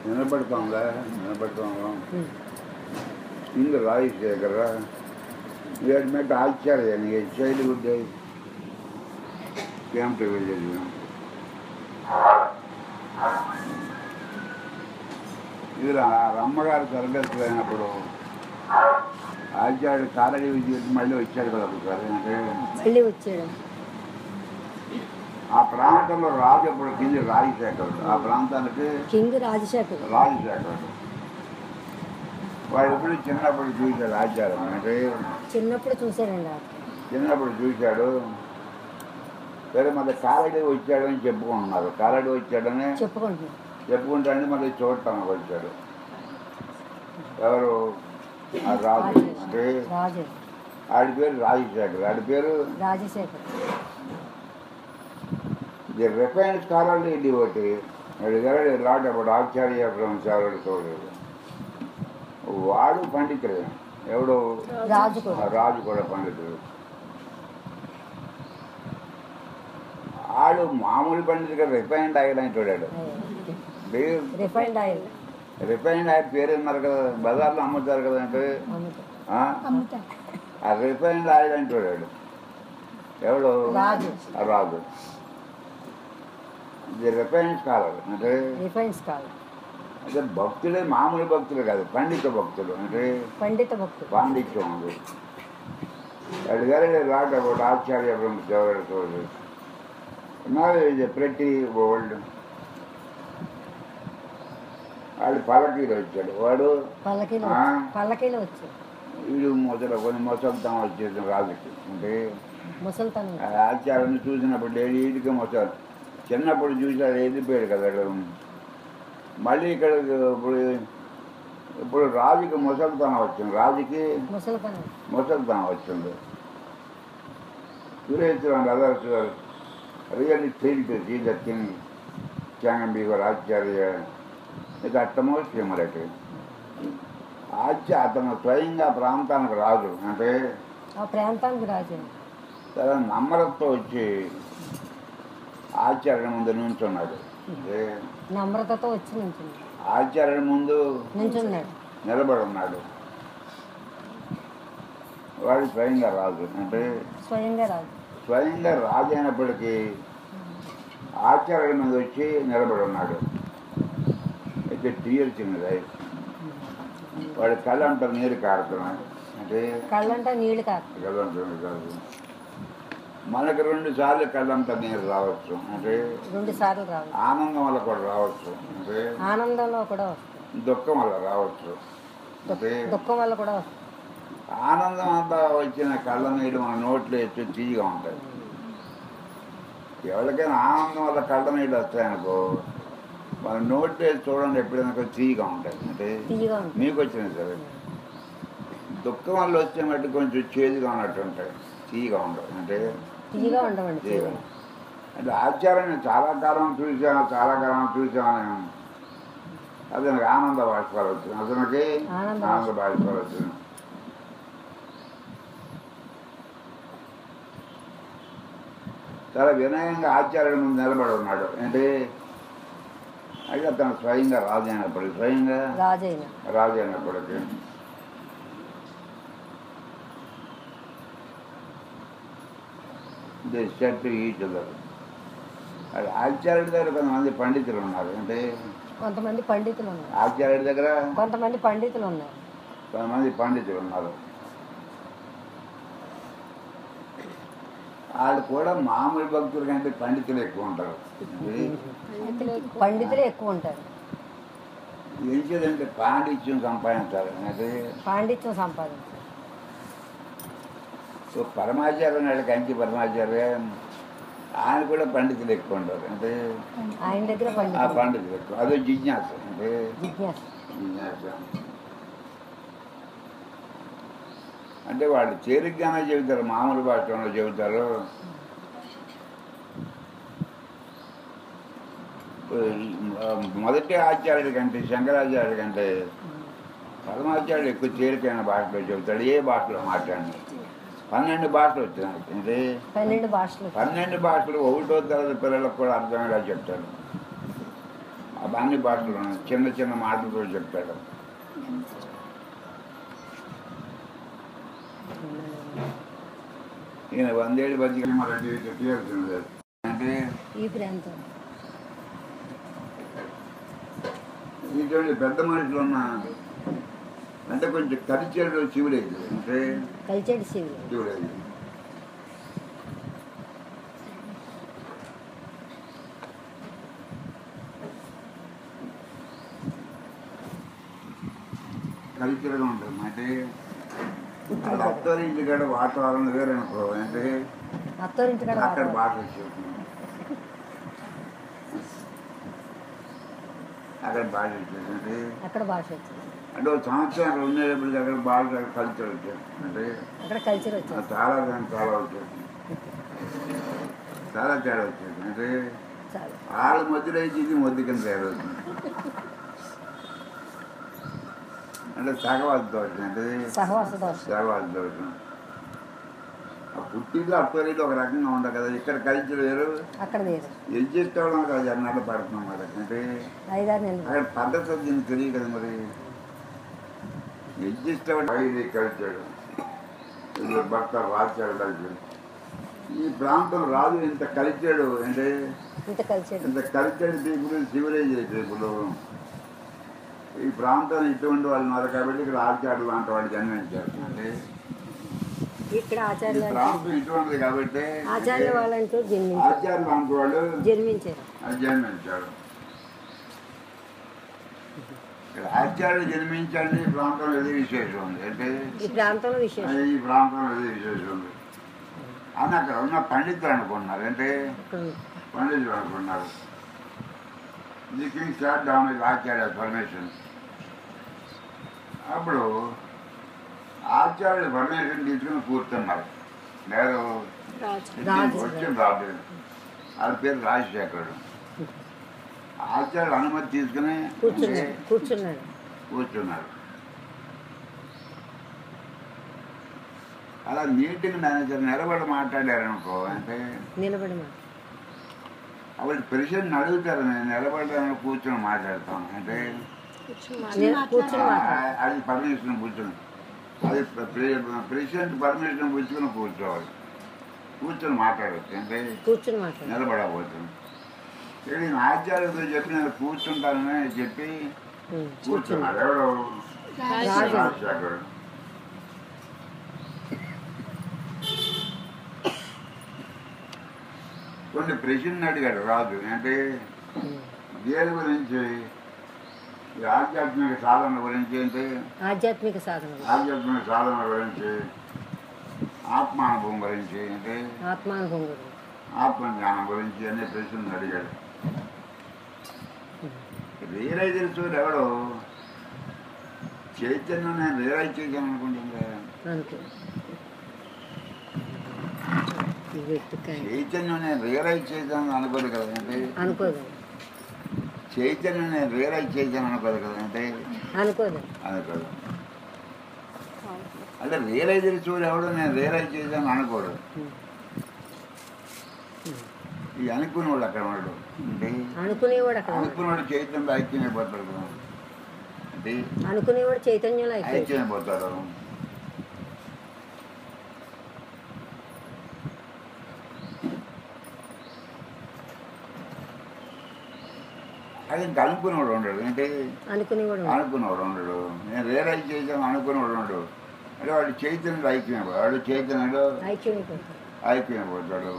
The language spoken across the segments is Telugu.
నిలబడుతోందా నిలబడుతోందా ఇందు రాజశేఖర వీటి మీద ఆచార్య చైల్డ్హుడ్ క్యాంప్ విలేజ్ ఇది అమ్మగారు తరగతి అయినప్పుడు ఆచార్యుడు కారడి విద్య మళ్ళీ వచ్చాడు కదా ఒకసారి అంటే మళ్ళీ వచ్చాడు ఆ ప్రాంతంలో రాజు ఇప్పుడు కింది రాజశేఖరుడు ఆ ప్రాంతానికి కింగ్ రాజశేఖర్ రాజశేఖరుడు వాడు ఎప్పుడు చిన్నప్పుడు చూశాడు ఆచారం అంటే చిన్నప్పుడు చూశాడండి ఆ చిన్నప్పుడు చూశాడు సరే మళ్ళీ కారడి వచ్చాడని చెప్పుకుంటున్నారు కారడి వచ్చాడని చెప్పుకుంటున్నాను చెప్పుకుంటాడని మళ్ళీ చూడటానికి వచ్చాడు ఎవరు ఆ రాజు అంటే రాజు ఆడి పేరు రాజశేఖర్ ఆడి పేరు Rajasekhar the refine scholarly devotee వాడు లాట్ అబౌట్ ఆచార్య ఫ్రమ్ సారుడు చూడలేదు వాడు పండితుడు ఎవడు రాజు కూడా. ఆ రాజు కూడా పండితుడు ఆడు మామూలు పండితుడు రిఫైన్డ్ ఆయిల్ అని చూడాడు రిఫైండ్ ఆయిల్ రిఫైన్డ్ ఆయిల్ పేరు ఉన్నారు కదా బజార్లో అమ్ముతారు కదా అంటే అమ్ముతారు ఆ? ఆ రిఫైన్డ్ ఆయిల్ అని చూడాడు ఎవడు రాజు. ఆ రాజు ఇది రిఫైన్డ్ స్కాలర్ అంటే రిఫైన్స్ కాదు అంటే భక్తులే మామూలు భక్తులు కాదు పండిత భక్తులు అంటే పండిత భక్తుడు పాండిత్యం ఉంది వాడు గారు లాట్ అబౌట్ ఆచార్య బ్రహ్మ దేవగడ చూడదు నాది ఇది ప్రతి వరల్డ్ వాడు పలకీలో వచ్చాడు వాడు పల్లకీలో ఆ. పల్లకీలో వచ్చాడు వీడు మొదలు కొన్ని మొసలుతాం వచ్చేసిన రాజుకి అంటే ముసల్తాను ఆ ఆచారాన్ని చూసినప్పుడు లేడు వీడికి మొసలు చిన్నప్పుడు చూసాడు వెళ్ళిపోయాడు కదా వాడు. మళ్ళీ ఇక్కడ ఇప్పుడు ఇప్పుడు రాజుకి ముసలితనం వచ్చింది రాజుకి ముసల్తాను ముసలితనం వచ్చింది సురేశ్వరం others really feel to see the king can be your Acharya ఇది అట్టమోస్ట్ హ్యూమరిటీ ఆచార్య అతను స్వయంగా ప్రాంతానికి రాజు అంటే ఆ ప్రాంతానికి రాజు చాలా నమ్మరంతో వచ్చి ఆచార్య ముందు నుంచున్నాడు అంటే నమ్రతతో వచ్చి నించున్నాడు ఆచార్య ముందు నించున్నాడు నిలబడి ఉన్నాడు వాడు స్వయంగా రాజు అంటే స్వయంగా రాజు స్వయంగా రాజు అయినప్పటికీ ఆచార్యుడి మీద వచ్చి నిలబడి ఉన్నాడు అయితే టీయర్ చిన్నది వాడి కళ్ళంట నీరు కారుతున్నాడు అంటే కళ్ళంట నీళ్లు కాదు కళ్ళంట నీరు కాదు మనకు రెండు సార్లు కళ్ళంట నీరు రావచ్చు అంటే రెండు సార్లు రావు ఆనందం వల్ల కూడా రావచ్చు అంటే ఆనందంలో కూడా వస్తుంది దుఃఖం వల్ల రావచ్చు అంటే దుఃఖం వల్ల కూడా వస్తుంది ఆనందం అంతా వచ్చిన కళ్ళ నీళ్ళు మన నోట్లో ఎత్తి తీయగా ఉంటాయి ఎవరికైనా ఆనందం వల్ల కళ్ళ నీళ్ళు వస్తాయనుకో మన నోట్లో వేసి చూడండి ఎప్పుడైనా కొంచెం తీయగా ఉంటాయి అంటే తీయగా ఉంటుంది మీకు వచ్చినాయి సరే దుఃఖం వల్ల వచ్చే మట్టి కొంచెం చేదుగా ఉన్నట్టు ఉంటాయి తీయగా ఉండవు అంటే తీయగా ఉండవండి తీయగా అంటే ఆచారాన్ని చాలా కాలం చూసాను చాలా కాలం చూసాను అతనికి ఆనంద బాష్పాలు వచ్చింది అతనికి ఆనంద ఆనంద బాష్పాలు వచ్చింది చాలా వినయంగా ఆచార్యుడి ముందు నిలబడి ఉన్నాడు అంటే అయితే అతను స్వయంగా రాజు అయినప్పటికీ స్వయంగా రాజైన రాజు అయినప్పటికీ దే సెట్ ఈచ్ అదర్ అది ఆచార్యుడి దగ్గర కొంతమంది పండితులు ఉన్నారు అంటే కొంతమంది పండితులు ఉన్నారు ఆచార్యుడి దగ్గర కొంతమంది పండితులు ఉన్నారు కొంతమంది పండితులు ఉన్నారు వాళ్ళు కూడా మామూలు భక్తుల కంటే పండితులు ఎక్కువ ఉంటారు ఇది పండితులే ఎక్కువ ఉంటారు ఏం చేయాలంటే పాండిత్యం సంపాదించాలి అంటే పాండిత్యం సంపాదించారు సో పరమాచార్య నాడు కంచి పరమాచార్య ఆయన కూడా పండితులు ఎక్కువ ఉంటారు అంటే ఆయన దగ్గర ఆ పండితులు పండితులు ఎక్కువ అదే జిజ్ఞాస అంటే జిజ్ఞాస జిజ్ఞాస అంటే వాళ్ళు తేలిగ్గానే చెబుతారు మామూలు భాషలో చెబుతారు మొదటి ఆచార్యుడి కంటే శంకరాచార్యుడి కంటే పరమాచార్యుడు ఎక్కువ తేలికైన భాషలో చెబుతాడు ఏ భాషలో మాట్లాడిన పన్నెండు భాషలు వచ్చినాయి అంటే పన్నెండు భాషలు పన్నెండు భాషలు ఒకటో తరగతి పిల్లలకు కూడా అర్థమయ్యేలా చెప్తాడు ఆ అవన్నీ పాటలు ఉన్నాయి. చిన్న చిన్న మాటలతో చెప్తాడు ఈయన వందేళ్ళు బతికి మరి తీరుతుంది అంటే ఈ ప్రాంతం ఇటువంటి పెద్ద మనుషులు ఉన్న అంటే కొంచెం కరిచేడు శివుడేది అంటే కలిచేటి శివుడు శివుడేది కల్చర్గా ఉంటుంది అంటే అది అత్తరి ఇంటికాడ వాతావరణం వేరే అనుకో అంటే అత్తోరింటి కాడ అక్కడ వాతావరణం. భాష వచ్చేస్తుంది అక్కడ భాష వచ్చేది అంటే అక్కడ భాష వచ్చింది అంటే ఒక సంవత్సరం ఉండేటప్పటికి అక్కడ భాష కల్చర్ వచ్చేది అంటే అక్కడ కల్చర్ ఆ వచ్చింది చాలా దానికి చాలా వచ్చేది చాలా తేడా వచ్చేది అంటే చాలు వాళ్ళ మధ్యలో అయితే ఇది మొద్దు కింద తయారవుతుంది అంటే సగవాద దోషం అంటే సహవాస దోషం సగవాద దోషం ఆ పుట్టిలో అప్పరీలో ఒక రకంగా ఉండదు కదా ఇక్కడ కల్చర్ వేరు అక్కడ వేరు అడ్జస్ట్ అవ్వడం కదా జనాలు పడుతున్నాం కదా అంటే ఐదారు నెలలు అక్కడ పద్ధతి అది దీనికి తెలియదు కదా మరి అడ్జస్ట్ అవ్వడం ఇది కల్చర్ ఇది భర్త రాజ్యాలు కల్చర్ ఈ ప్రాంతం రాజు ఇంత కల్చర్డ్ అంటే ఇంత కల్చర్ ఇంత కల్చర్డ్ పీపుల్ సివిలైజ్ పీపుల్ ఈ ప్రాంతం ఇటువంటి వాళ్ళు ఉన్నారు కాబట్టి ఇక్కడ ఆచార్యులు లాంటి వాళ్ళు జన్మించారు అంటే ఇక్కడ ఈ ఆచార్య ప్రాంతం ఇటువంటిది కాబట్టి ఆచార్య వాళ్ళంటూ జన్మించారు ఆచార్యులు లాంటి వాళ్ళు జన్మించారు జన్మించాడు ఇక్కడ ఆచార్యులు జన్మించండి ఈ ప్రాంతంలో ఏదో విశేషం ఉంది అంటే ఈ ప్రాంతంలో విశేషం ఈ ప్రాంతంలో ఏదో విశేషం ఉంది అని అక్కడ ఉన్న పండితులు అనుకున్నారు అంటే ఇక్కడ ఉంది. పండితులు అనుకున్నారు the king shot down with Acharya permission అప్పుడు ఆచార్యులు పర్మిషన్ తీసుకుని కూర్చున్నారు నేను రాజు. వచ్చిన రాదు అది పేరు రాజశేఖరుడు ఆచార్యులు అనుమతి తీసుకుని కూర్చున్నాడు కూర్చున్నాడు కూర్చున్నాడు అలా మీటింగ్ మేనేజర్ నిలబడి మాట్లాడారనుకో అంటే నిలబడి మాట అప్పుడు ప్రెసిడెంట్ అడుగుతారు నేను నిలబడ్డాను కూర్చొని మాట్లాడతాం అంటే నిల- కూర్చుని ఆ, మాట్లాడు అది పర్మిషన్ కూర్చొని అది ప్రెసిడెంట్ పర్మిషన్ పుచ్చుకొని కూర్చోవాలి కూర్చొని మాట్లాడవచ్చు అంటే కూర్చుని మాట్లాడు నిలబడబోతుంది ఇక్కడ నేను ఆచార్యులతో చెప్పి నేను కూర్చుంటానని చెప్పి ఉమ్, కూర్చున్నాడు ఎవడు రాజు. రాజశేఖరుడు కొన్ని ప్రశ్నలు అడిగాడు రాజు అంటే ఉమ్. దేని గురించి ఈ ఆధ్యాత్మిక సాధన గురించి అంటే ఆధ్యాత్మిక సాధన ఆధ్యాత్మిక సాధన గురించి ఆత్మానుభవం గురించి అంటే ఆత్మానుభవం గురించి ఆత్మజ్ఞానం గురించి అనే ప్రశ్నలు అడిగాడు రియలైజర్ చూడు ఎవడు చైతన్యం నేను రియలైజ్ చేశాను అనుకుంటుందా అంతే ఈ వెట్టుకాయ చైతన్యం నేను రియలైజ్ చేశాను అనుకోదు కదా అంటే అనుకోదు చైతన్యం నేను రియలైజ్ చేశాను అనుకోదు కదా అంటే అనుకోదు అనుకోదు అంటే రియలైజర్ చూడు ఎవడు నేను రియలైజ్ చేశాను అనుకోడు ఉమ్. ఈ అనుకునేవాడు అక్కడ వాడు అంటే అనుకునేవాడు అక్కడ ఉన్నాడు. అనుకునేవాడు చైతన్యంలో ఐక్యమైపోతాడు కదా అంటే అనుకునేవాడు చైతన్యంలో అయిపోయాడు ఐక్యమైపోతాడు అది ఇంకా అనుకునేవాడు ఉండడు అంటే అనుకునేవాడు ఉన్నాడు. అనుకునేవాడు ఉండడు నేను రియలైజ్ చేశాను అనుకునేవాడు ఉండడు అంటే వాడు చైతన్యంలో ఐక్యమైపోతాడు వాడు చైతన్యంలో ఐక్యమైపోతాడు ఐక్యమైపోతాడు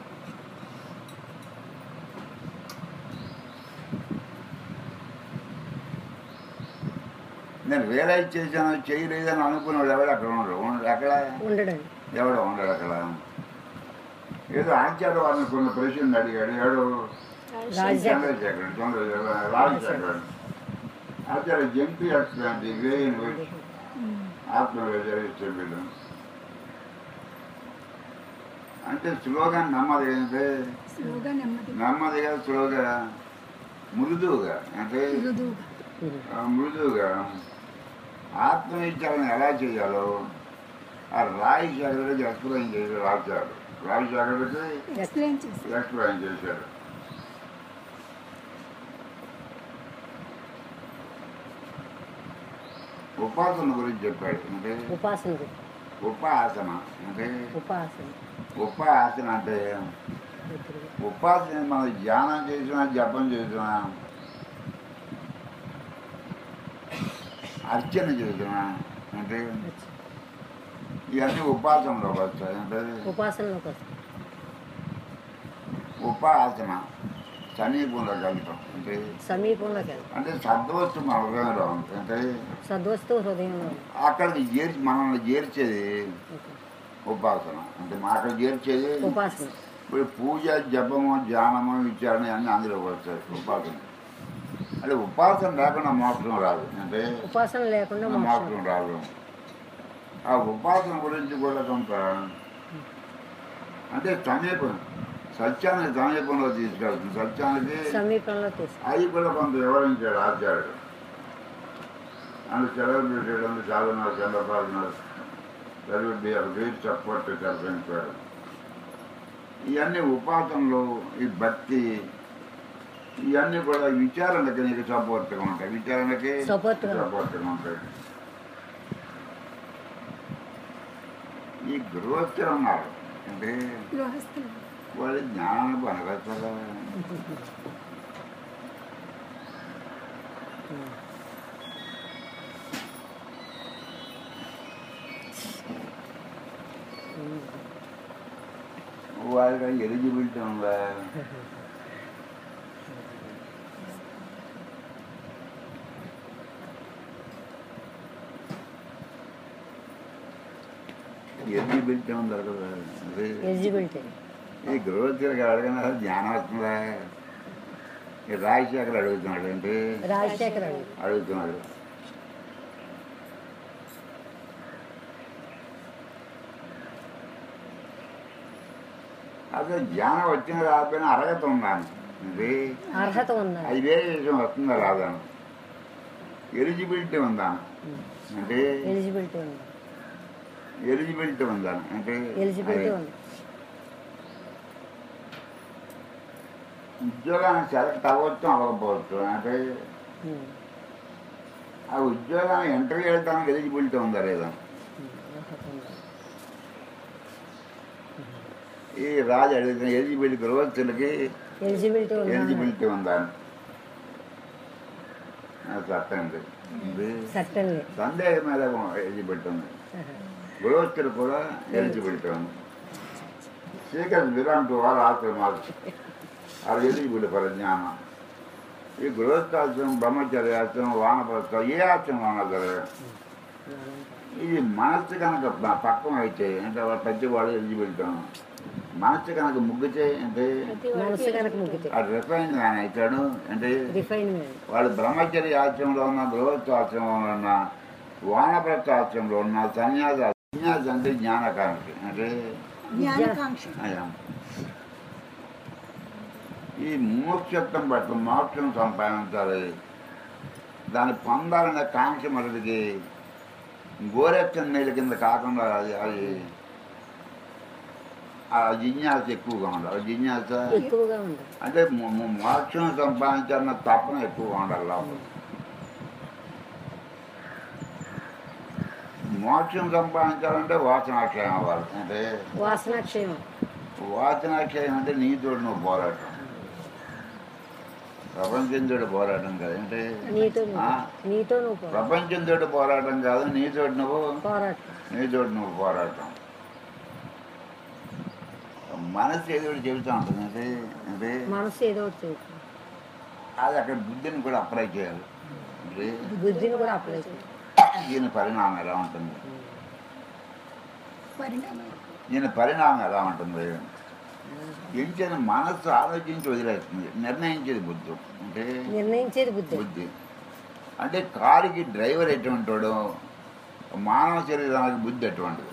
నేను రియలైజ్ చేశాను చేయలేదని అనుకున్నాడు ఎవడు అక్కడ ఉండడు ఉండడు అక్కడ ఉండడండి ఎవడో ఉండడు అక్కడ ఏదో ఆచార్య వారిని కొన్ని ప్రశ్నలు అడిగాడు ఎవడు రాజశేఖర్ చంద్రశేఖర్ చంద్రశేఖర్ రాజశేఖర్ ఆచార్య జంపి ఎక్స్ప్లెయిన్ వే ఇన్ విచ్ ఆత్మవేదం అంటే స్లోగా నెమ్మది అంటే స్లోగా నెమ్మది నెమ్మదిగా స్లోగా మృదువుగా అంటే మృదువుగా ఉమ్. ఆ, మృదువుగా ఆత్మవిచారణ ఎలా చేయాలో ఆ రాయి శాఖలకి ఎక్స్ప్లెయిన్ చేశారు రాశారు రాయి శాఖలకి ఎక్స్ప్లెయిన్ చేసి ఎక్స్ప్లెయిన్ చేశారు ఉపాసన గురించి చెప్పాడు అంటే ఉపాసన గురించి. ఉపాసన అంటే ఉపాసన ఉపాసన అంటే ఇప్పుడు ఉపాసన మనం ధ్యానం చేసినా జపం చేసినా అర్చన చేసినా అంటే ఇవన్నీ ఉపాసనలోకి వస్తాయి అంటే ఉపాసనలోకి వస్తుంది ఉపాసన సమీపంలోకి వెళ్తాం అంటే సమీపంలోకి వెళ్తాం అంటే సద్వస్తు మన హృదయంలో ఉంటుంది అంటే సద్వస్తు హృదయంలో ఉంది. అక్కడికి చేర్చి మనల్ని చేర్చేది ఉపాసన అంటే మా అక్కడ చేర్చేది ఉపాసన ఇప్పుడు పూజ జపము ధ్యానము విచారణ అన్నీ అందులోకి వస్తాయి ఉపాసన అంటే ఉపాసన లేకుండా మోక్షం రాదు అంటే ఉపాసన లేకుండా మోక్షం మోక్షం రాదు ఆ ఉపాసన గురించి కూడా కొంత అంటే సమీపం సత్యాన్ని సమీపంలో తీసుకెళ్తుంది సత్యానికి సమీపంలో తీసుకు అది కూడా కొంత వివరించాడు ఆచార్యుడు అందు సెలబ్రిటీ అందు సాధన చంద్రబాబు సెలబ్రిటీ గ్రేట్ సపోర్ట్ కల్పించాడు ఇవన్నీ ఉపాసనలు ఈ భక్తి ఇవన్నీ కూడా విచారణకి నీకు సపోర్ట్గా ఉంటాయి విచారణకి Support గా. సపోర్ట్గా ఉంటాయి ఈ గృహస్థులు ఉన్నారు అంటే వాళ్ళు జ్ఞానాన్ని పనగలుగుతారా వాళ్ళకి ఎలిజిబిలిటీ ఉందా ఎలిజిబిలిటీ ఉందా కదా అదే ఎలిజిబిలిటీ ఈ గృహస్థులకి అడగన జ్ఞానం వస్తుందా ఈ రాజశేఖర్ అడుగుతున్నాడు అంటే రాజశేఖర్ అండి అడుగుతున్నాడు అదే జ్ఞానం వచ్చిన రాకపోయినా అర్హత ఉన్నాను ఇది అర్హత ఉందా అది వేరే విషయం వస్తుందా రాదా ఎలిజిబిలిటీ ఉందా అంటే ఎలిజిబిలిటీ ఉంది ఎలిజిబిలిటీ ఉందా అంటే ఎలిజిబిలిటీ అది ఉంది ఉద్యోగానికి సెలెక్ట్ అవ్వచ్చు అవ్వకపోవచ్చు అంటే ఉమ్. ఆ ఉద్యోగాన్ని ఇంటర్వ్యూ వెళ్ళడానికి ఎలిజిబిలిటీ ఉందా లేదా ఉమ్. అర్హత ఉందా ఈ రాజు అడుగుతున్న ఎలిజిబిలిటీ గృహస్థులకి ఎలిజిబిలిటీ ఉందా ఎలిజిబిలిటీ ఉందా ఆ, చట్టం ఉంది ఇది సర్టన్లీ సందేహం మీద ఎలిజిబిలిటీ ఉంది గృహస్థులు కూడా ఎలిజిబిలిటీ ఉంది శ్రీకృష్ణ విరాంటి వారు ఆశ్రమాలు అది ఎలిజిబిలిటీ ఫర్ జ్ఞానం ఈ గృహస్థాశ్రమం బ్రహ్మచర్య ఆశ్రమం వానప్రస్థం ఏ ఆశ్రమం అన్నా సరే ఇది మనస్సు కనుక ప- పక్కన అయితే అంటే వాడు ప్రతివాడు ఎలిజిబిలిటీ ఉంది. మనస్సు కనుక ముగ్గితే అంటే మనసు కనుక ముగ్గితే ఆ రిఫైన్ కానీ అవుతాడు అంటే రిఫైన్మెంట్ వాడు బ్రహ్మచర్య ఆశ్రమంలో ఉన్న గృహస్థ ఆశ్రమంలో ఉన్న వానప్రస్థ ఆశ్రమంలో ఉన్న సన్యాస సన్యాసి అంటే జ్ఞానకాంక్షి అంటే జ్ఞానకాంక్ష అయ్యా ఈ మోక్షత్వం పట్ల మోక్షం సంపాదించాలి దాన్ని పొందాలనే కాంక్ష మనకి గోరెచ్చని నీళ్ళ కింద కాకుండా అది అది ఆ జిజ్ఞాస ఎక్కువగా ఉండాలి ఆ జిజ్ఞాస ఎక్కువగా ఉంది అంటే మో- మో- మోక్షం సంపాదించాలన్న తపన ఎక్కువగా ఉండాలి లోపల మోక్షం సంపాదించాలంటే వాసనాక్షయం అవ్వాలి అంటే వాసనాక్షేమం వాసనాక్షయం అంటే నీతోటి నువ్వు పోరాటం ప్రపంచంతో పోరాటం కాదు అంటే నీతో ఆ? నువ్వు నీతో నువ్వు పో- ప్రపంచంతో పోరాటం కాదు నీతోటి నువ్వు పోరాటం నీతోటి నువ్వు పోరాటం మనసు ఏదో ఒకటి చెబుతూ ఉంటుంది అంటే అంటే మనసు ఏదో ఒకటి చేస్తుంది అది అక్కడ బుద్ధిని కూడా అప్లై చేయాలి అంటే బుద్ధిని కూడా అప్లై చేయాలి దీని పరిణామం ఎలా ఉంటుంది పరిణామం దీని పరిణామం ఎలా ఉంటుంది ఎంచిన మనస్సు ఆలోచించి వదిలేస్తుంది నిర్ణయించేది బుద్ధి అంటే నిర్ణయించేది బుద్ధి బుద్ధి అంటే కారుకి డ్రైవర్ ఎటువంటి వాడు మానవ శరీరానికి బుద్ధి ఎటువంటిది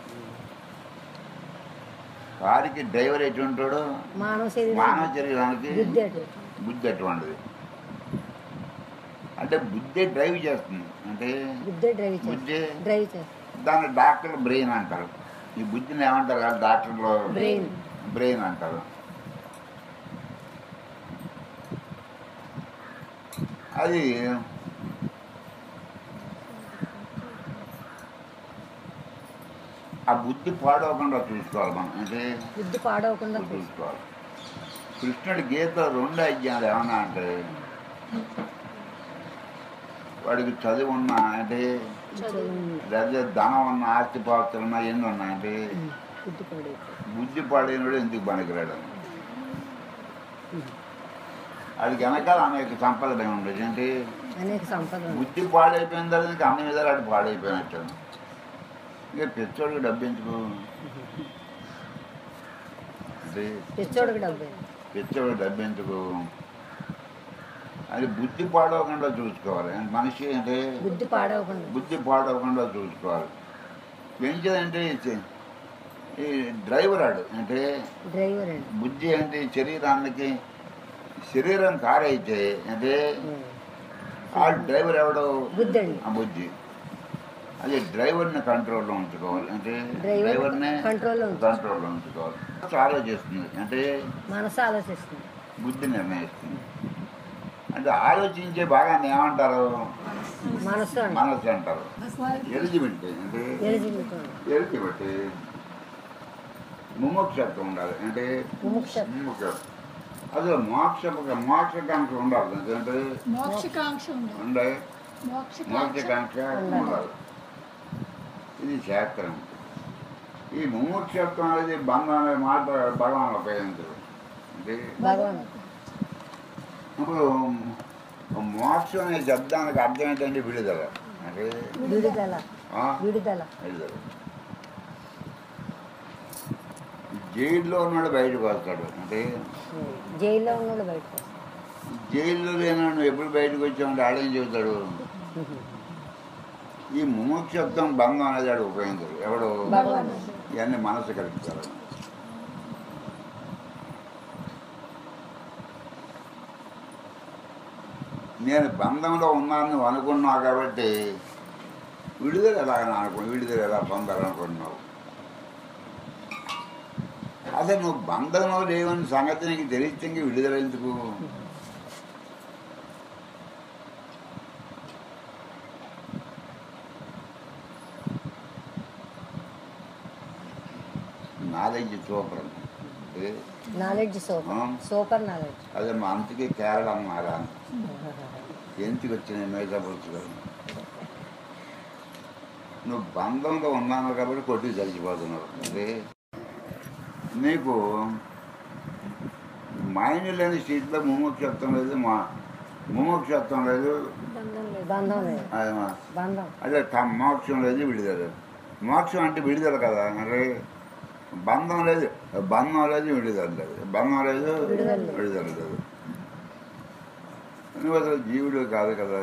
కారుకి డ్రైవర్ ఎటువంటి వాడు మానవ శరీరం మానవ శరీరానికి బుద్ధి అటు బుద్ధి ఎటువంటిది అంటే బుద్ధి డ్రైవ్ చేస్తుంది అంటే బుద్ధి డ్రైవ్ చేస్తుంది బుద్ధి డ్రైవ్ చేస్తుంది దాన్ని డాక్టర్ బ్రెయిన్ అంటారు ఈ బుద్ధిని ఏమంటారు కదా డాక్టర్లో Brain. బ్రెయిన్ అంటారు అది ఆ బుద్ధి పాడవకుండా చూసుకోవాలి మనం అంటే బుద్ధి పాడవకుండా చూసి చూసుకోవాలి కృష్ణుడి గీత రెండు అజ్ఞాలు ఏమన్నా అంటే వాడికి చదువు ఉన్నా అంటే లేదా ధనం ఉన్న ఆస్తి పాత్రలు ఉన్నా ఎన్ని ఉన్నా అంటే బుద్ధి పాడైపోయి బుద్ధి పాడైనడు ఎందుకు పనికిరాడు వాడికి వెనకాల అనేక సంపదలు ఏమి ఉండదు ఏంటి అనేక సంపద ఉంది. బుద్ధి పాడైపోయిన తర్వాత ఇంకా అన్ని విధాలు అటు పాడైపోయినట్టు ఇక పిచ్చోడికి డబ్బు ఎందుకు అంటే తెచ్చోడికి డబ్బు పిచ్చోడికి డబ్బు ఎందుకు అది బుద్ధి పాడవకుండా చూసుకోవాలి మనిషి అంటే బుద్ధి పాడవకుండా బుద్ధి పాడవకుండా చూసుకోవాలి పెంచేదంటే ఈ- ఈ డ్రైవర్ ఆడు అంటే డ్రైవర్ అండి బుద్ధి అంటే శరీరానికి శరీరం కారు అయితే అంటే ఆ డ్రైవర్ ఎవడో బుద్ధి అండి ఆ బుద్ధి అదే డ్రైవర్ని కంట్రోల్లో ఉంచుకోవాలి అంటే డ్రైవర్ డ్రైవర్ని కంట్రోల్లో ఉంచు. కంట్రోల్లో ఉంచుకోవాలి ఆలోచిస్తుంది అంటే మనసు ఆలోచిస్తుంది బుద్ధి నిర్ణయిస్తుంది అంటే ఆలోచించే భాగాన్ని ఏమంటారు మనసు అండి మనసు అంటారు ఎలిజిబిలిటీ అంటే ఎలిజిబిలిటీ ఉంది. ఎలిజిబిలిటీ ముముక్షత్వం ఉండాలి అంటే ముముక్ష ముముక్షత్వం అదే మోక్ష మోక్షకాంక్ష ఉండాలి అంటే మోక్షకాంక్ష ఉండాలి ఉండే మోక్షకాంక్ష మోక్షకాంక్ష ఉండాలి ఇది శాస్త్రం ఈ ముముక్షత్వం అనేది బంధం అనే మాట భగవాన్ ఉపయోగించరు అంటే భగవాన్ ఇప్పుడు మోక్షం అనే శబ్దానికి అర్థం ఏంటంటే విడుదల అంటే విడుదల ఆ, విడుదల విడుదల జైల్లో ఉన్నాడు బయటకు వస్తాడు అంటే జైల్లో ఉన్నాడు బయటకు వస్తాడు. జైల్లో లేనాడు ఎప్పుడు బయటకు వచ్చామంటే ఆడేం చెబుతాడు ఈ ముముక్షత్వం బంధం అనేది ఆడు ఉపయోగించడు ఎవడు భగవాన్ ఇవన్నీ మనసు కలుపుతారు నేను బంధంలో ఉన్నాను నువ్వు అనుకున్నావు కాబట్టి విడుదల ఎలా అనుకో విడుదల ఎలా పొందాలనుకుంటున్నావు అసలు నువ్వు బంధంలో లేవని సంగతి నీకు తెలిస్తే ఇంక విడుదల ఎందుకు నాలెడ్జ్ సూపర్ అంటే నాలెడ్జ్ సూపర్ ఆ. సూపర్ నాలెడ్జ్ అదే మా అంతకి కేరళ అన్నారా ఎందుకు వచ్చినాయి మిగతా పుస్తకాలు నువ్వు బంధంలో ఉన్నాను కాబట్టి కొట్టి చచ్చిపోతున్నావు అంటే నీకు మైండ్ లేని స్థితిలో ముముక్షత్వం లేదు మా ముముక్షత్వం లేదు బంధం లేదు అది మా- బంధం అదే త- మోక్షం లేదు విడుదల లేదు. మోక్షం అంటే విడుదల కదా మరి బంధం లేదు బంధం లేదు విడుదల లేదు బంధం లేదు విడుదల లేదు. విడుదల లేదు నువ్వు అసలు జీవుడు కాదు కదా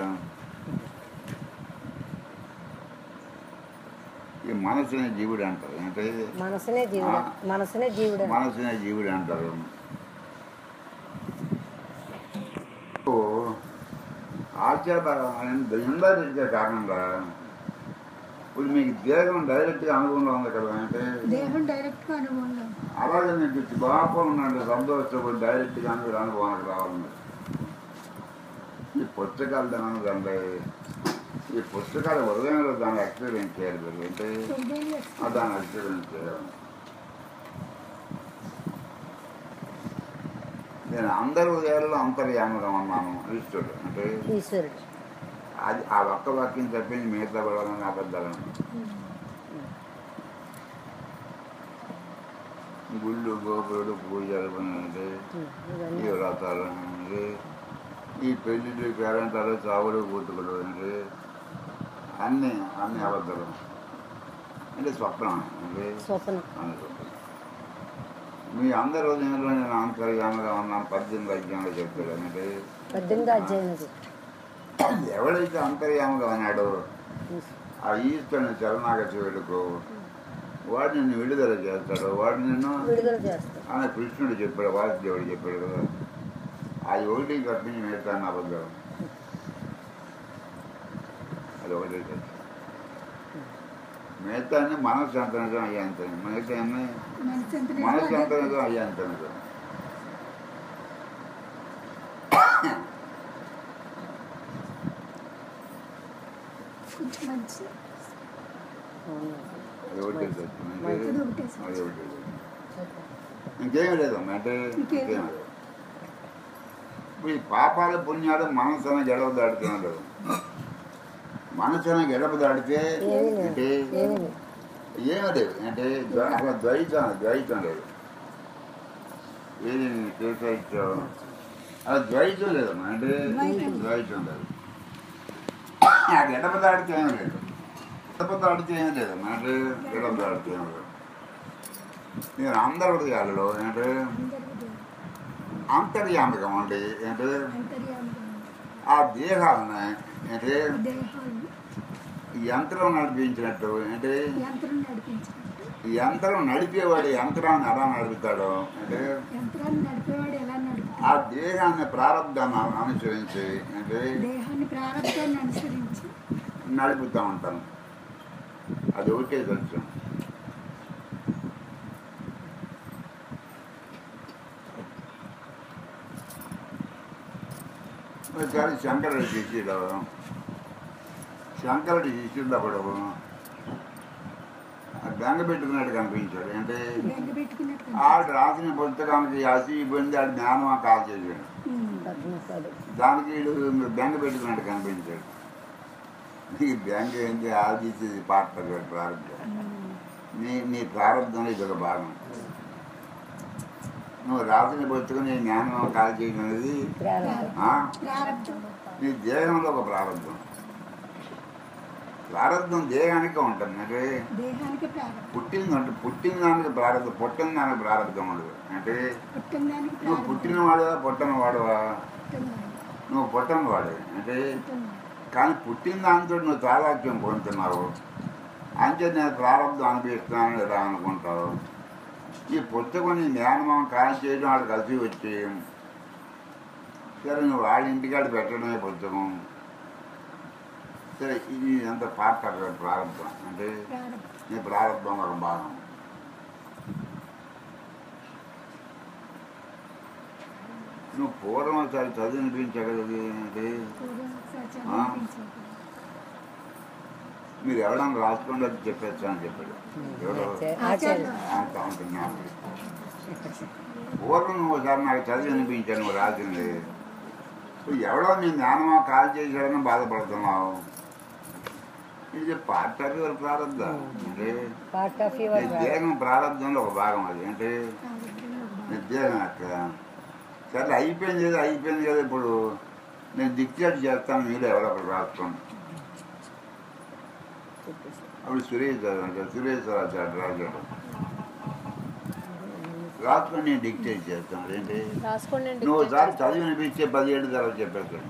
ఈ మనసునే జీవుడు అంటారు అంటే మనసునే జీవుడు ఆ. మనసునే జీవుడు మనసునే జీవుడు అంటారు ఓ, ఆచార ఇండైరెక్ట్గా కాకుండా ఇప్పుడు మీకు దేహం డైరెక్ట్గా అనుభవంలో ఉంది కదా అంటే దేహం డైరెక్ట్ గా అనుభవంలో అలాగే మీకు బాపం ఉన్నాడు సంతోషం డైరెక్ట్గా అనుభవం అనుభవానికి రావాలన్నది ఈ పుస్తకాలు దాని దాంట్లో ఈ పుస్తకాలు హృదయంలో దాన్ని ఎక్స్పీరియన్స్ చేయాలి మీరు అంటే హృదయంలో ఆ దాన్ని ఎక్స్పీరియన్స్ చేయాలి నేను అందరి హృదయాల్లో అంతర్యామగా ఉన్నాను ఈశ్వరుడు అంటే ఈశ్వరుడు అది ఆ ఒక్క వాక్యం చెప్పింది మిగతా వాళ్ళని అబద్ధాలను గుళ్ళు గోపురుడు పూజలు అంటే ఉమ్, ఇవన్నీ ఈ వ్రతాలు అంటే ఈ పెళ్ళిళ్ళు పేరంటాలు చావులు కూతుకులు అంటే అన్నీ అన్ని అబద్ధాలు అంటే స్వప్నం అంటే స్వప్నం అన్ని స్వప్నం మీ అందరి హృదయంలో నేను అంతర్యామగా ఉన్నాను పద్దెనిమిది అధ్యాయంలో చెప్తాడు అంటే పద్దెనిమిది అధ్యాయం అది ఎవడైతే అంతర్యామగా ఉన్నాడో ఈశ్వరుడు. ఆ ఈశ్వరుని శరణాగతి వెళ్ళుకో వాడు నిన్ను విడుదల చేస్తాడు వాడు నిన్ను విడుదల చేస్తాడు ఆయన కృష్ణుడు చెప్పాడు వాసుదేవుడు చెప్పాడు కదా అది ఒకటి తప్పించి మిగతా నా అబద్ధం అది ఒకటి తప్పు. మిగతా అన్ని మనసు అంతనిజం అయ్యేంత మిగతా అన్ని మనసు ఎంత నిజమో మనసు అదే అంతనిజం అయ్యేంత నిజం కొంచెం మంచి అవును. అది ఒకటే సత్యం అంటే అది ఒకటే సత్యం. అది ఒకటే సత్యం. ఇంకేం లేదమ్మా అంటే ఇంకేం ఇంకేం లేదు ఇప్పుడు ఈ పాపాల పుణ్యాలు మనసున గడవ దాడుతున్నాడు మనసున గడప దాడితే ఏమీ లేదు. అంటే ఏమీ లేదు. ఏమీ లేదు అంటే ద్వ- అసలు ద్వైతం ద్వైతం లేదు ఏది కేసాయిచ్చో అది ద్వైతం లేదమ్మా అంటే ద్వైతం. ద్వైతం లేదు ఆ గడప దాడితే ఏమీ లేదు గడప దాడితే ఏమీ లేదమ్మా అంటే గడప దాడితే ఏమీ లేదు నేను అందరి హృదయాలలో అంటే అందరికీ అంతర్యామికం అండి అంటే అంతర్యామిగా ఆ దేహాలను అంటే దేహాలు యంత్రం నడిపించినట్టు అంటే యంత్రం నడిపించినట్టు ఈ యంత్రం నడిపేవాడు యంత్రాన్ని ఎలా నడుపుతాడో అంటే యంత్రాన్ని నడిపేవాడు ఎలా ఆ నడుపుతాడు దేహాన్ని ప్రారంధాన్ని అనుసరించి అంటే దేహాన్ని ప్రారంభాన్ని అనుసరించి నడుపుతూ ఉంటాను అది ఒకటే సత్యం ఒకసారి శంకరుడి శిష్యుడు శంకరుడి శిష్యుడు అప్పుడు బెంగ పెట్టుకున్నాడు కనిపించాడు అంటే బెంగ పెట్టుకున్నట్టు ఆడు రాసిన పుస్తకానికి అసి పొంది ఆడు జ్ఞానం కాల్ చేశాడు పద్మశాలి దానికి వీడు బెంగ పెట్టుకున్నాడు కనిపించాడు నీ బెంగ ఏంటి ఆదిచ్చేది పాత్ర ప్రారంభం నీ నీ ప్రారంభంలో ఇది ఒక భాగం నువ్వు రాసిన పుస్తకం నీ జ్ఞానం కాల్ చేయడం అనేది ప్రారంభం ఆ? ప్రారంభం నీ దేహంలో ఒక ప్రారంభం ప్రారంభం దేహానికి ఉంటుంది అంటే దేహానికి ప్రారంభం పుట్టింది అంటే పుట్టిన దానికి ప్రారంభం పుట్టిన దానికి ప్రారంభం ఉండదు అంటే పుట్టిన దానికి నువ్వు ప్రారంభం పుట్టిన వాడువా పుట్టిన వాడువా పుట్టిన దానికి. నువ్వు పుట్టిన వాడు అంటే పుట్టిన దానికి. కానీ పుట్టిన దాంతో నువ్వు తాదాత్యం పొందుతున్నావు అంతే నేను ప్రారంభం అనిపిస్తున్నాను ఇలా అనుకుంటావు ఈ పుస్తకం నీ జ్ఞానం కాల్ చేయడం వాడు కలిసి వచ్చి సరే నువ్వు వాళ్ళ ఇంటికాడ పెట్టడమే పుస్తకం సరే ఇది అంత పార్ట్ ఆఫ్ యువర్ ప్రారంభం అంటే ప్రారంభం నీ ప్రారంభం ఒక భాగం నువ్వు పూర్వం ఒకసారి చదివి వినిపించగలది అంటే పూర్వం ఒకసారి ఆ. చదివించారు. మీరు ఎవడన్నా రాసుకోండి అది చెప్పేస్తా అని చెప్పాడు ఎవడో ఆచార్య అంత అంత జ్ఞాపకం పూర్వం నువ్వు ఒకసారి నాకు చదివి వినిపించాను నువ్వు రాసింది ఇప్పుడు ఎవడో నీ జ్ఞానమా కాల్ చేశాడని బాధపడుతున్నావు ఇది పార్ట్ ఆఫ్ యువర్ ప్రారంభం అంటే పార్ట్ ఆఫ్ నీ యువర్ దేహం ప్రారంభంలో ఒక భాగం అది అంటే ప్రారంభంలో ఒక నీ భాగం. దేహం అక్కడ సరే అయిపోయింది కదా అయిపోయింది కదా ఇప్పుడు నేను డిక్టేట్ చేస్తాను మీరు ఎవరో ఒకరు రాసుకోండి అప్పుడు సురేష్ గారు అంటారు సురేష్ రాశాడు రాశాడు రాసుకొని నేను డిక్టేట్ చేస్తాను అదేంటి రాసుకోండి అండి నువ్వు ఒకసారి చదివి వినిపించే పదిహేడు తర్వాత చెప్పేస్తాడు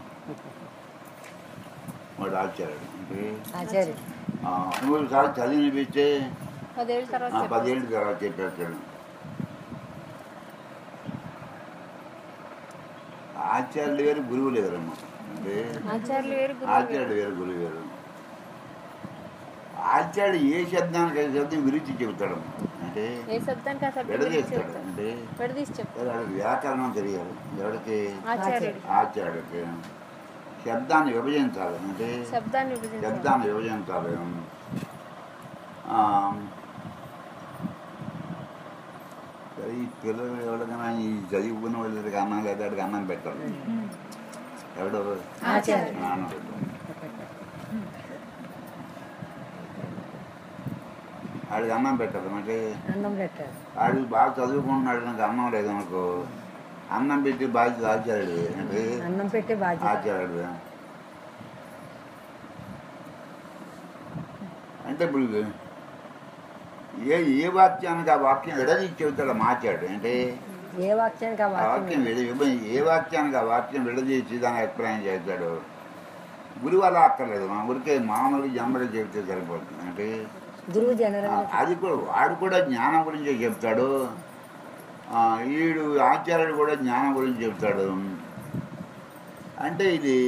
వాడు ఆచార్యుడు అంటే ఆచార్య ఆ, నువ్వు ఒకసారి చదివి వినిపించే పదేళ్ళ తర్వాత ఆ, చెప్పండి. పదిహేడు తర్వాత చెప్పేస్తాడు ఆచార్యులు వేరు గురువు లేదమ్మా అంటే ఆచార్యులు వేరు గురువు వేరు. ఆచార్యుడు వేరు గురువు వేరు ఆచార్యుడు ఏ శబ్దానికి ఏ శబ్దం విరిచి చెబుతాడు అంటే ఏ శబ్దానికి ఆ శబ్దం గురించి విడదీస్తాడు చెప్తారు అంటే విడదీసి చెప్తారు వాడికి వ్యాకరణం తెలియాలి ఎవరికి ఆచార్యుడు ఆచార్యుడికి శబ్దాన్ని విభజించాలి అంటే శబ్దాన్ని విభజించారు శబ్దాన్ని విభజించాలి ఆ, సరే ఈ పిల్లలు ఎవరికైనా ఈ చదువుకున్న వాళ్ళకి అన్నం లేదా వాడికి అన్నం పెట్టాలి ఎవడో ఆచార్య అన్నం పెట్టాలి వాడికి అన్నం పెట్టదు అంటే అన్నం పెట్టారు వాడు బాగా చదువుకుంటున్నాడు నాకు అన్నం లేదు అనుకో అన్నం పెట్టి బాధ్యత ఆచార్యుడు అంటే అన్నం పెట్టే బాధ్యత ఆచార్యుడు అంటే ఇప్పుడు ఇది ఏ ఏ వాక్యానికి ఆ వాక్యం విడదీసి చెబుతాడు మాచాడు అంటే ఏ వాక్యానికి ఆ ఆ వాక్యం వాక్యం విడ విభ- ఏ వాక్యానికి ఆ వాక్యం విడదీసి దాని అభిప్రాయం చేస్తాడు గురువు అలా అక్కర్లేదు మా ఊరికే మామూలు జన్మగా చెబితే సరిపోతుంది అంటే గురువు జనరల్ ఆ, అది కూడా వాడు కూడా జ్ఞానం గురించే చెప్తాడు ఆ, ఈడు ఆచార్యుడు కూడా జ్ఞానం గురించి చెప్తాడు అంటే ఇది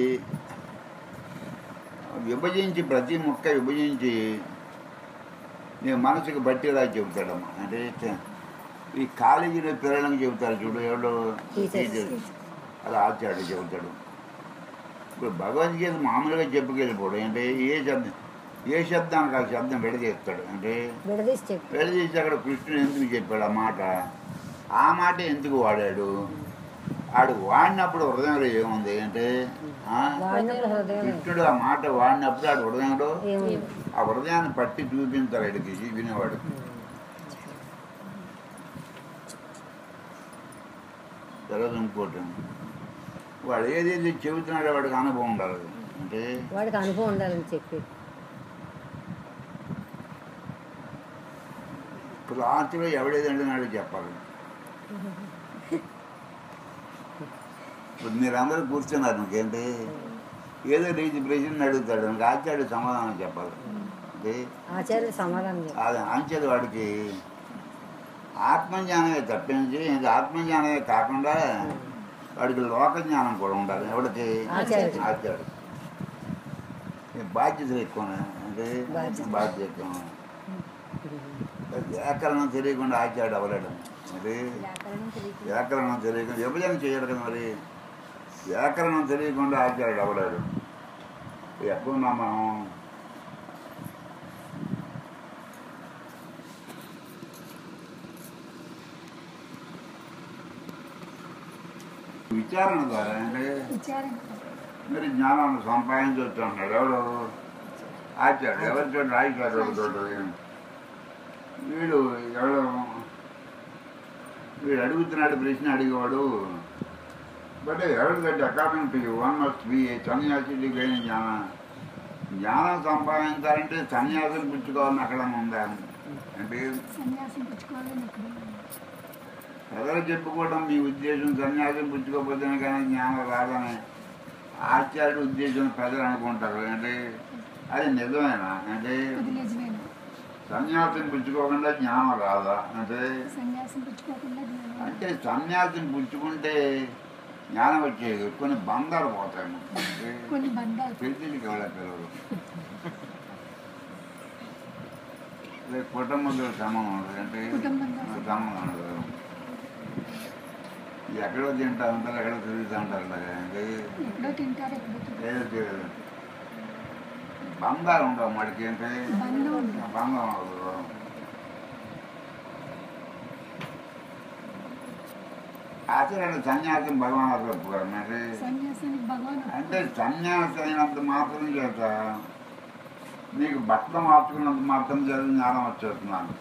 విభజించి ప్రతి ముక్క విభజించి నీ మనసుకు బట్టిలా చెబుతాడమ్మా అంటే చ- ఈ కాలేజీలో పిల్లలకు చెబుతారు చూడు ఎవడో Teachers. టీచర్స్ అలా ఆచార్యుడు చెబుతాడు ఇప్పుడు భగవద్గీత మామూలుగా చెప్పుకెళ్ళిపోవడం అంటే ఏ శబ్దం ఏ శబ్దానికి ఆ శబ్దం విడదీస్తాడు అంటే విడదీసి చెప్పు విడదీసి అక్కడ కృష్ణుడు ఎందుకు చెప్పాడు ఆ మాట ఆ మాట ఎందుకు వాడాడు ఆడు వాడినప్పుడు హృదయంలో ఏముంది అంటే ఆ? వాడినప్పుడు హృదయం కృష్ణుడు ఆ మాట వాడినప్పుడు ఆడు హృదయంలో ఏముంది ఆ హృదయాన్ని పట్టి చూపించాలి అడిగి వినేవాడు తర్వాత ఇంకోటి వాడు ఏదైతే చెబుతున్నాడో వాడికి అనుభవం ఉండాలి అంటే వాడికి అనుభవం ఉండాలని చెప్పి లాస్ట్లో ఎవడేదంటే నాడు చెప్పాలి ఇప్పుడు మీరందరూ కూర్చున్నారు ఇంకేంటి ఏదో రీతి ప్రశ్న అడుగుతాడు నాకు ఆచార్య సమాధానం చెప్పాలి అంటే ఆచార్యులు సమాధానం చెప్పు అది అంచేది వాడికి ఆత్మజ్ఞానమే తప్పించి ఇంకా ఆత్మజ్ఞానమే కాకుండా వాడికి లోక జ్ఞానం కూడా ఉండాలి ఎవడికి ఆచార్యుడు. ఆచార్యుడు ఈ బాధ్యతలు ఎక్కువ అంటే బాధ్యత. బాధ్యత ఎక్కువ వ్యాకరణం తెలియకుండా ఆచార్యుడు అవ్వలేడు మరి వ్యాకరణం తెలియదు వ్యాకరణం తెలియకుండా విభజన చేయడు కదా మరి వ్యాకరణం తెలియకుండా ఆచార్యుడు అవ్వలేడు ఎక్కడున్నా మనం విచారణ ద్వారా అంటే విచారణ మరి జ్ఞానాన్ని సంపాదించవచ్చు అంటున్నాడు ఎవడు ఆచార్యుడు ఎవరి చోట ఆచార్యుడు చోట వీడు ఎవడు వీడు అడుగుతున్నాడు ప్రశ్న అడిగేవాడు బట్ ఎవరి that according to one must be sannyasi లేని జ్ఞానం జ్ఞానం సంపాదించాలంటే సన్యాసం పుచ్చుకోవాలని అక్కడ ఉందా అంటే సన్యాసం పుచ్చుకోవాలని ఇక్కడ ప్రజలు చెప్పుకోవడం మీ ఉద్దేశం సన్యాసం పుచ్చుకోకపోతేనే కానీ జ్ఞానం రాదని ఆచార్యుడు ఉద్దేశం ప్రజలు అనుకుంటారు అంటే అది నిజమేనా అంటే అది నిజమేనా సన్యాసం పుచ్చుకోకుండా జ్ఞానం రాదా అంటే సన్యాసం పుచ్చుకోకుండా జ్ఞానం అంటే సన్యాసం పుచ్చుకుంటే జ్ఞానం వచ్చేది కొన్ని బంధాలు పోతాయి అంటే కొన్ని బంధాలు పెళ్లికి ఎవడ పిల్లలు లేక కుటుంబంతో సంబంధం ఉండదు అంటే కుటుంబంతో సంబంధం ఉండదు ఎక్కడో తింటా ఉంటారు ఎక్కడో తిరుగుతూ ఉంటారు అలాగే అంటే ఎక్కడో తింటారు ఎక్కడో తింటారు ఏదో తెలియదు బంధాలు ఉండవు మడికి అంటే బంధం ఉండదు. బంధం ఉండదు ఆచరణ సన్యాసం భగవాన్ చెప్పుకోరు మరి సన్యాసానికి భగవాన్ అంటే సన్యాసి అయినంత మాత్రం చేత నీకు బట్టలు మార్చుకున్నంత మాత్రం చేత జ్ఞానం వచ్చేస్తున్నాను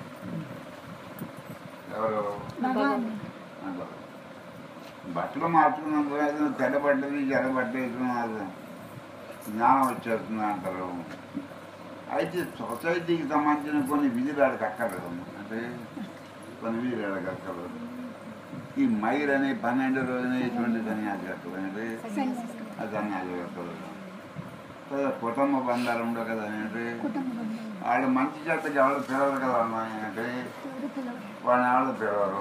ఎవరు భగవాన్ అంటారు. బట్టలు మార్చుకున్నంత చేత తెల్లబడ్డది జడబడ్డది జ్ఞానం వచ్చేస్తుంది అంటారు అయితే సొసైటీకి సంబంధించిన కొన్ని విధులు ఆడికి అక్కర్లేదు అంటే కొన్ని విధులు ఆడికి అక్కర్లేదు ఈ మైర్ అనే పన్నెండు రోజున ఇటువంటి సన్యాసి అంటే సన్యాసం అది సన్యాసి కదా కుటుంబ బంధాలు ఉండవు కదా అంటే కుటుంబ బంధాలు వాళ్ళు మంచి చేతకి ఎవరు పిలవరు కదా అమ్మాయి అంటే ఎవరు పిలవరు వాళ్ళని ఎవరు పిలవరు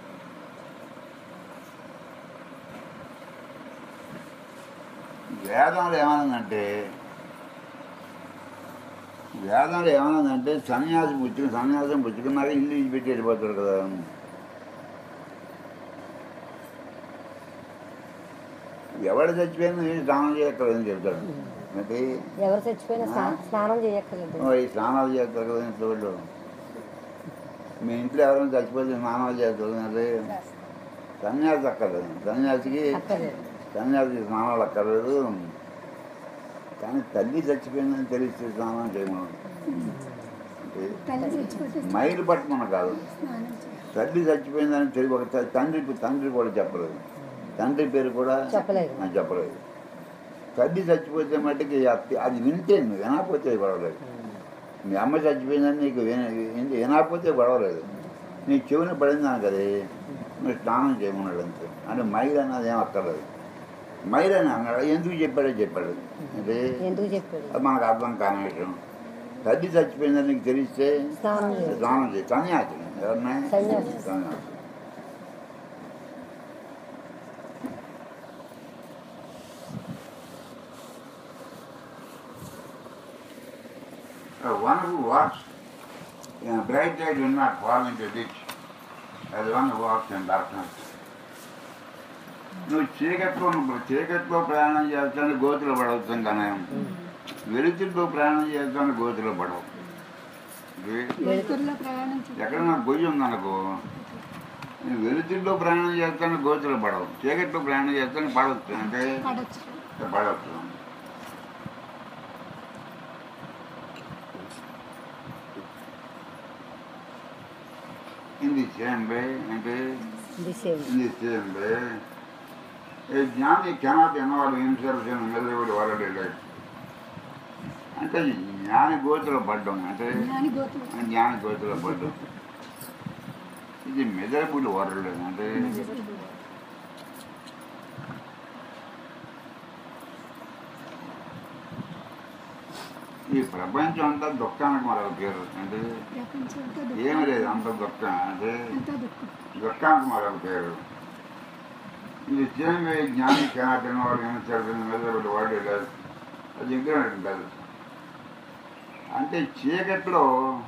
వేదంలో ఏమన్నదంటే వేదంలో ఏమన్నదంటే సన్యాసం పుచ్చుకుని సన్యాసం పుచ్చుకున్నాక ఇల్లు ఇచ్చి పెట్టి వెళ్ళిపోతాడు కదా ఎవడు చచ్చిపోయింది నేను స్నానం చేయక్కర్లేదని చెప్తాడు అంటే ఎవరు చచ్చిపోయినా స్నా- స్నానం చేయక్కర్లేదు ఓ, ఈ స్నానాలు చేస్తారు కదా ఇంట్లో వాళ్ళు మీ ఇంట్లో ఎవరైనా చచ్చిపోతే స్నానాలు చేస్తారు అంటే సన్యాసి అక్కర్లేదు సన్యాసికి అక్కర్లేదు సన్యాసికి స్నానాలు అక్కర్లేదు కానీ తల్లి చచ్చిపోయిందని తెలిస్తే స్నానం చేయమను అంటే తల్లి చచ్చిపోతే మైలు పట్టమని కాదు స్నానం చేయాలి తల్లి చచ్చిపోయిందని తెలియ ఒక త- తండ్రి తండ్రి కూడా చెప్పలేదు తండ్రి పేరు కూడా చెప్పలేదు. నాకు చెప్పలేదు తల్లి చచ్చిపోతే మట్టుకి అత్తి- అది వింటే నువ్వు వినకపోతే గొడవలేదు మీ అమ్మ చచ్చిపోయిందని నీకు విన- విన్- వినకపోతే గొడవలేదు నీ చెవిని పడింది నాకు అది నువ్వు స్నానం చేయమన్నాడు అంతే అంటే మైల్ అన్నది ఏం అక్కర్లేదు మైల్ అని అన్నాడు ఎందుకు చెప్పాడో చెప్పాడు అంటే ఎందుకు చెప్పాడు అది మనకు అర్థం కాని విషయం తల్లి చచ్చిపోయిందని నీకు తెలిస్తే స్నానం చేయాలి స్నానం చేయి సన్యాసి ఎవరినా సన్యాసి. సన్యాసి one who walks in a bright light will not fall into a ditch as one who walks in darkness. నువ్వు చీకట్లో నువ్వు చీకట్లో ప్రయాణం చేస్తాను గోతులు పడవచ్చు కానీ వెలుతురులో ప్రయాణం చేస్తాను గోతులో పడవు వే- వెలుతురులో ప్రయాణం చేయాలి ఎక్కడన్నా గొయ్యి ఉందనుకో నేను వెలుతురులో ప్రయాణం చేస్తాను గోతులో పడవు చీకట్లో ప్రయాణం చేస్తాను పడవచ్చు అంటే పడచ్చు పడవచ్చు ఇది చేయండి అంటే దిశేమి ఇది చేయండి ఏ జ్ఞాని కెనాట్ ఎన్నవాడు హింసలు మెల్లవాడు వాళ్ళడే లేదు అంటే ఈ జ్ఞాని గోతులో పడ్డం అంటే జ్ఞాని గోతులు జ్ఞాని గోతులో పడ్డం ఇది మెదరబుల్ వరల్డ్ అంటే ఈ ప్రపంచం అంతా దుఃఖానికి మరొక పేరు అంటే ప్రపంచం అంతా ఏమి దుఃఖం లేదు అంత దుఃఖం అంటే అంతా దుఃఖం దుఃఖానికి మరొక పేరు ఇది చేయండి జ్ఞాని కెనాటిన వాడు హింసలు మెదరబుల్ వాడు లేదు అది ఇంగ్రెంట్ కాదు అంటే చీకట్లో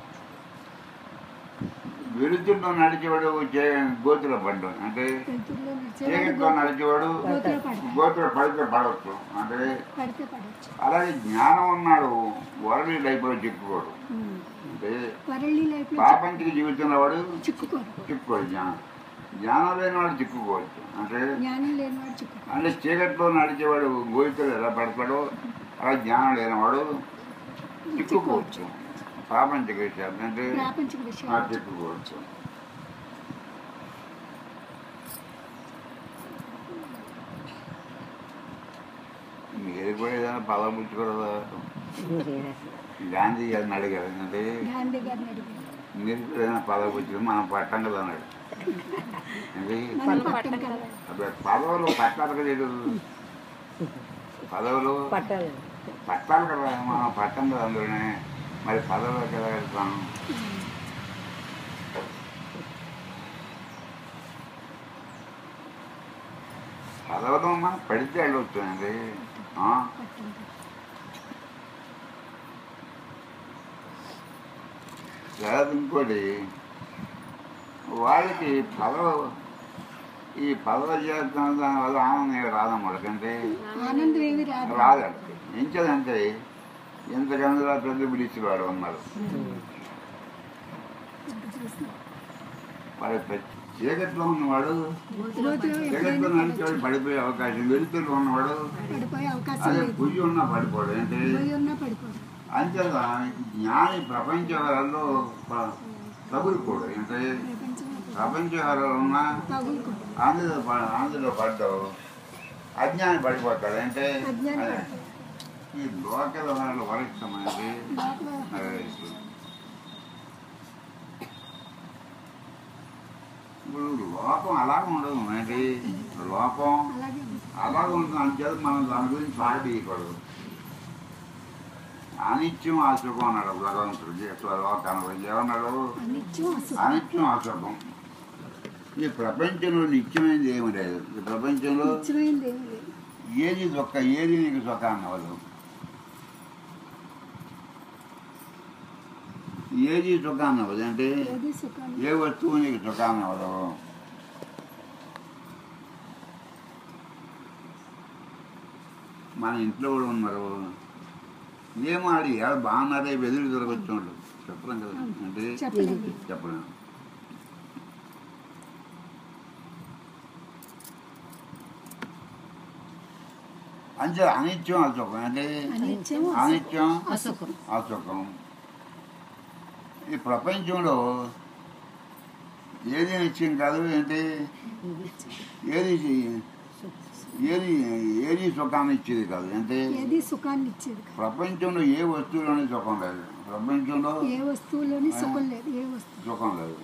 వెలుతుల్లో నడిచేవాడు చే గోతులో పడ్డం అంటే వెలుతురులో నడిచే చీకట్లో నడిచేవాడు గోతులో పడ గోతులో పడితే పడవచ్చు అంటే పడితే పడవచ్చు అలాగే జ్ఞానం ఉన్నాడు వరలి లైఫ్లో చిక్కుకోడు ఉమ్. అంటే వరల్డ్ లైఫ్ లో పాపంచిక జీవితంలో వాడు చిక్కుకోరు చిక్కుకోడు జ్ఞానం జ్ఞానం లేని వాడు చిక్కుకోవచ్చు అంటే జ్ఞానం లేనివాడు చిక్కుకోరు అంటే చీకట్లో నడిచేవాడు గోతులు ఎలా పడతాడో అలా జ్ఞానం లేనివాడు చిక్కుకోవచ్చు ప్రాపంచిక విషయాలు అంటే ప్రాపంచిక ఆ విషయాలు చిక్కుకోవచ్చు మీరు కూడా ఏదైనా పదం పుచ్చుకోదా గాంధీ గారిని అడిగారు అంటే గాంధీ గారిని అడిగారు మీరు కూడా ఏదైనా పదవి పుచ్చుకుని మనం పట్టం కదా అన్నాడు అంటే మనం పట్టం కదా అప్పుడు పదవులు పట్టాలి కదా ఇది. పదవులు పట్టాలి పట్టాలి కదా మనం పట్టం కదా అందులోనే మరి పదవులు కదా వెళ్తాం పదవులు మనం పడితే వెళ్ళొచ్చు అండి ఆ? పట్టం కదా లేదా ఇంకోటి వాళ్ళకి పదవ ఈ పదవ చేస్తున్న దానివల్ల ఆనందం ఏమి రాదన్నమాట అంటే ఆనందం ఏమి రాదు రాదండి ఎంచదంటే ఇంతకందులో పెద్ద బిడిచి వాడు ఉన్నారు వాడు పెద్ద- చీకట్లో ఉన్నవాడు గోతులో చీకట్లో నడిచేవాడు పడిపోయే అవకాశం వెలుతుల్లో ఉన్నవాడు పడిపోయే అవకాశం అదే లేదు పుయ్యి ఉన్నా పడిపోడు అంటే పోయి ఉన్నా పడిపోదు అంతేగా జ్ఞాని ప్రపంచంలో తగులుకోడు అంటే ప్రపంచంలో ప్రపంచంలో ఉన్న తగులుకోడు ఆంధ్రలో ప- ఆంధ్రలో పడ్డావు అజ్ఞాని పడిపోతాడు అంటే అజ్ఞాని అదే. పడిపోతాడు. ఈ లోకల వాళ్ళు వరిష్టమైనది లోపల అదే. ఇప్పుడు లోకం అలాగే ఉండదు ఏంటి లోకం అలాగే ఉంది. అలాగే ఉంటుంది అంచేది మనం దాని గురించి పాటియకూడదు అనిత్యం అసుఖం అన్నాడు భగవంతుడు జీవితంలో లోకాన్ని ఏమన్నాడు అనిత్యం అసుఖం అనిత్యం అసుఖం ఈ ప్రపంచంలో నిత్యమైనది ఏమి లేదు ఈ ప్రపంచంలో నిత్యమైనది ఏమీ లేదు ఏది దొక్క ఏది నీకు సుఖాన్ని అవ్వదు ఏది సుఖాన్ని అవ్వదు అంటే ఏది సుఖాన్ని ఏ వస్తువు నీకు సుఖాన్ని అవ్వదు మన ఇంట్లో కూడా ఉన్నారు ఏమో ఆడి ఎలా బాగున్నారే వెదురు దొరకొచ్చు వాళ్ళు చెప్పలేం కదా అంటే చెప్పలేదు చెప్పలేం అంటే అనిత్యం అసుఖం అంటే అనిత్యం అనిత్యం అసుఖం అసుఖం ఈ ప్రపంచంలో ఏది నిత్యం కాదు ఏంటి ఏది ఏది ఏది సుఖాన్ని ఇచ్చేది కాదు అంటే ఏది సుఖాన్ని ఇచ్చేది కాదు. ప్రపంచంలో ఏ వస్తువులోని సుఖం లేదు ప్రపంచంలో ఏ వస్తువులోని సుఖం లేదు ఏ వస్తువు సుఖం లేదు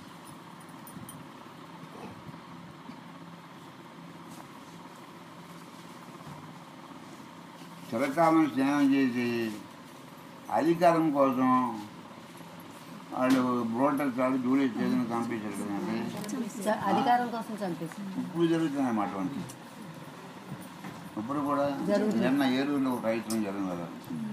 చిరకాలం స్నేహం చేసి అధికారం కోసం వాళ్ళు బ్రోటర్ చాలు జూలీ చేసిన పంపించారు కదండి చ- అధికారం కోసం చంపేసింది ఇప్పుడు జరుగుతున్నాయి మాట వంటి ఇప్పుడు కూడా జరుగుతుంది. నిన్న ఏలూరులో ఒక ప్రయత్నం జరిగింది కదా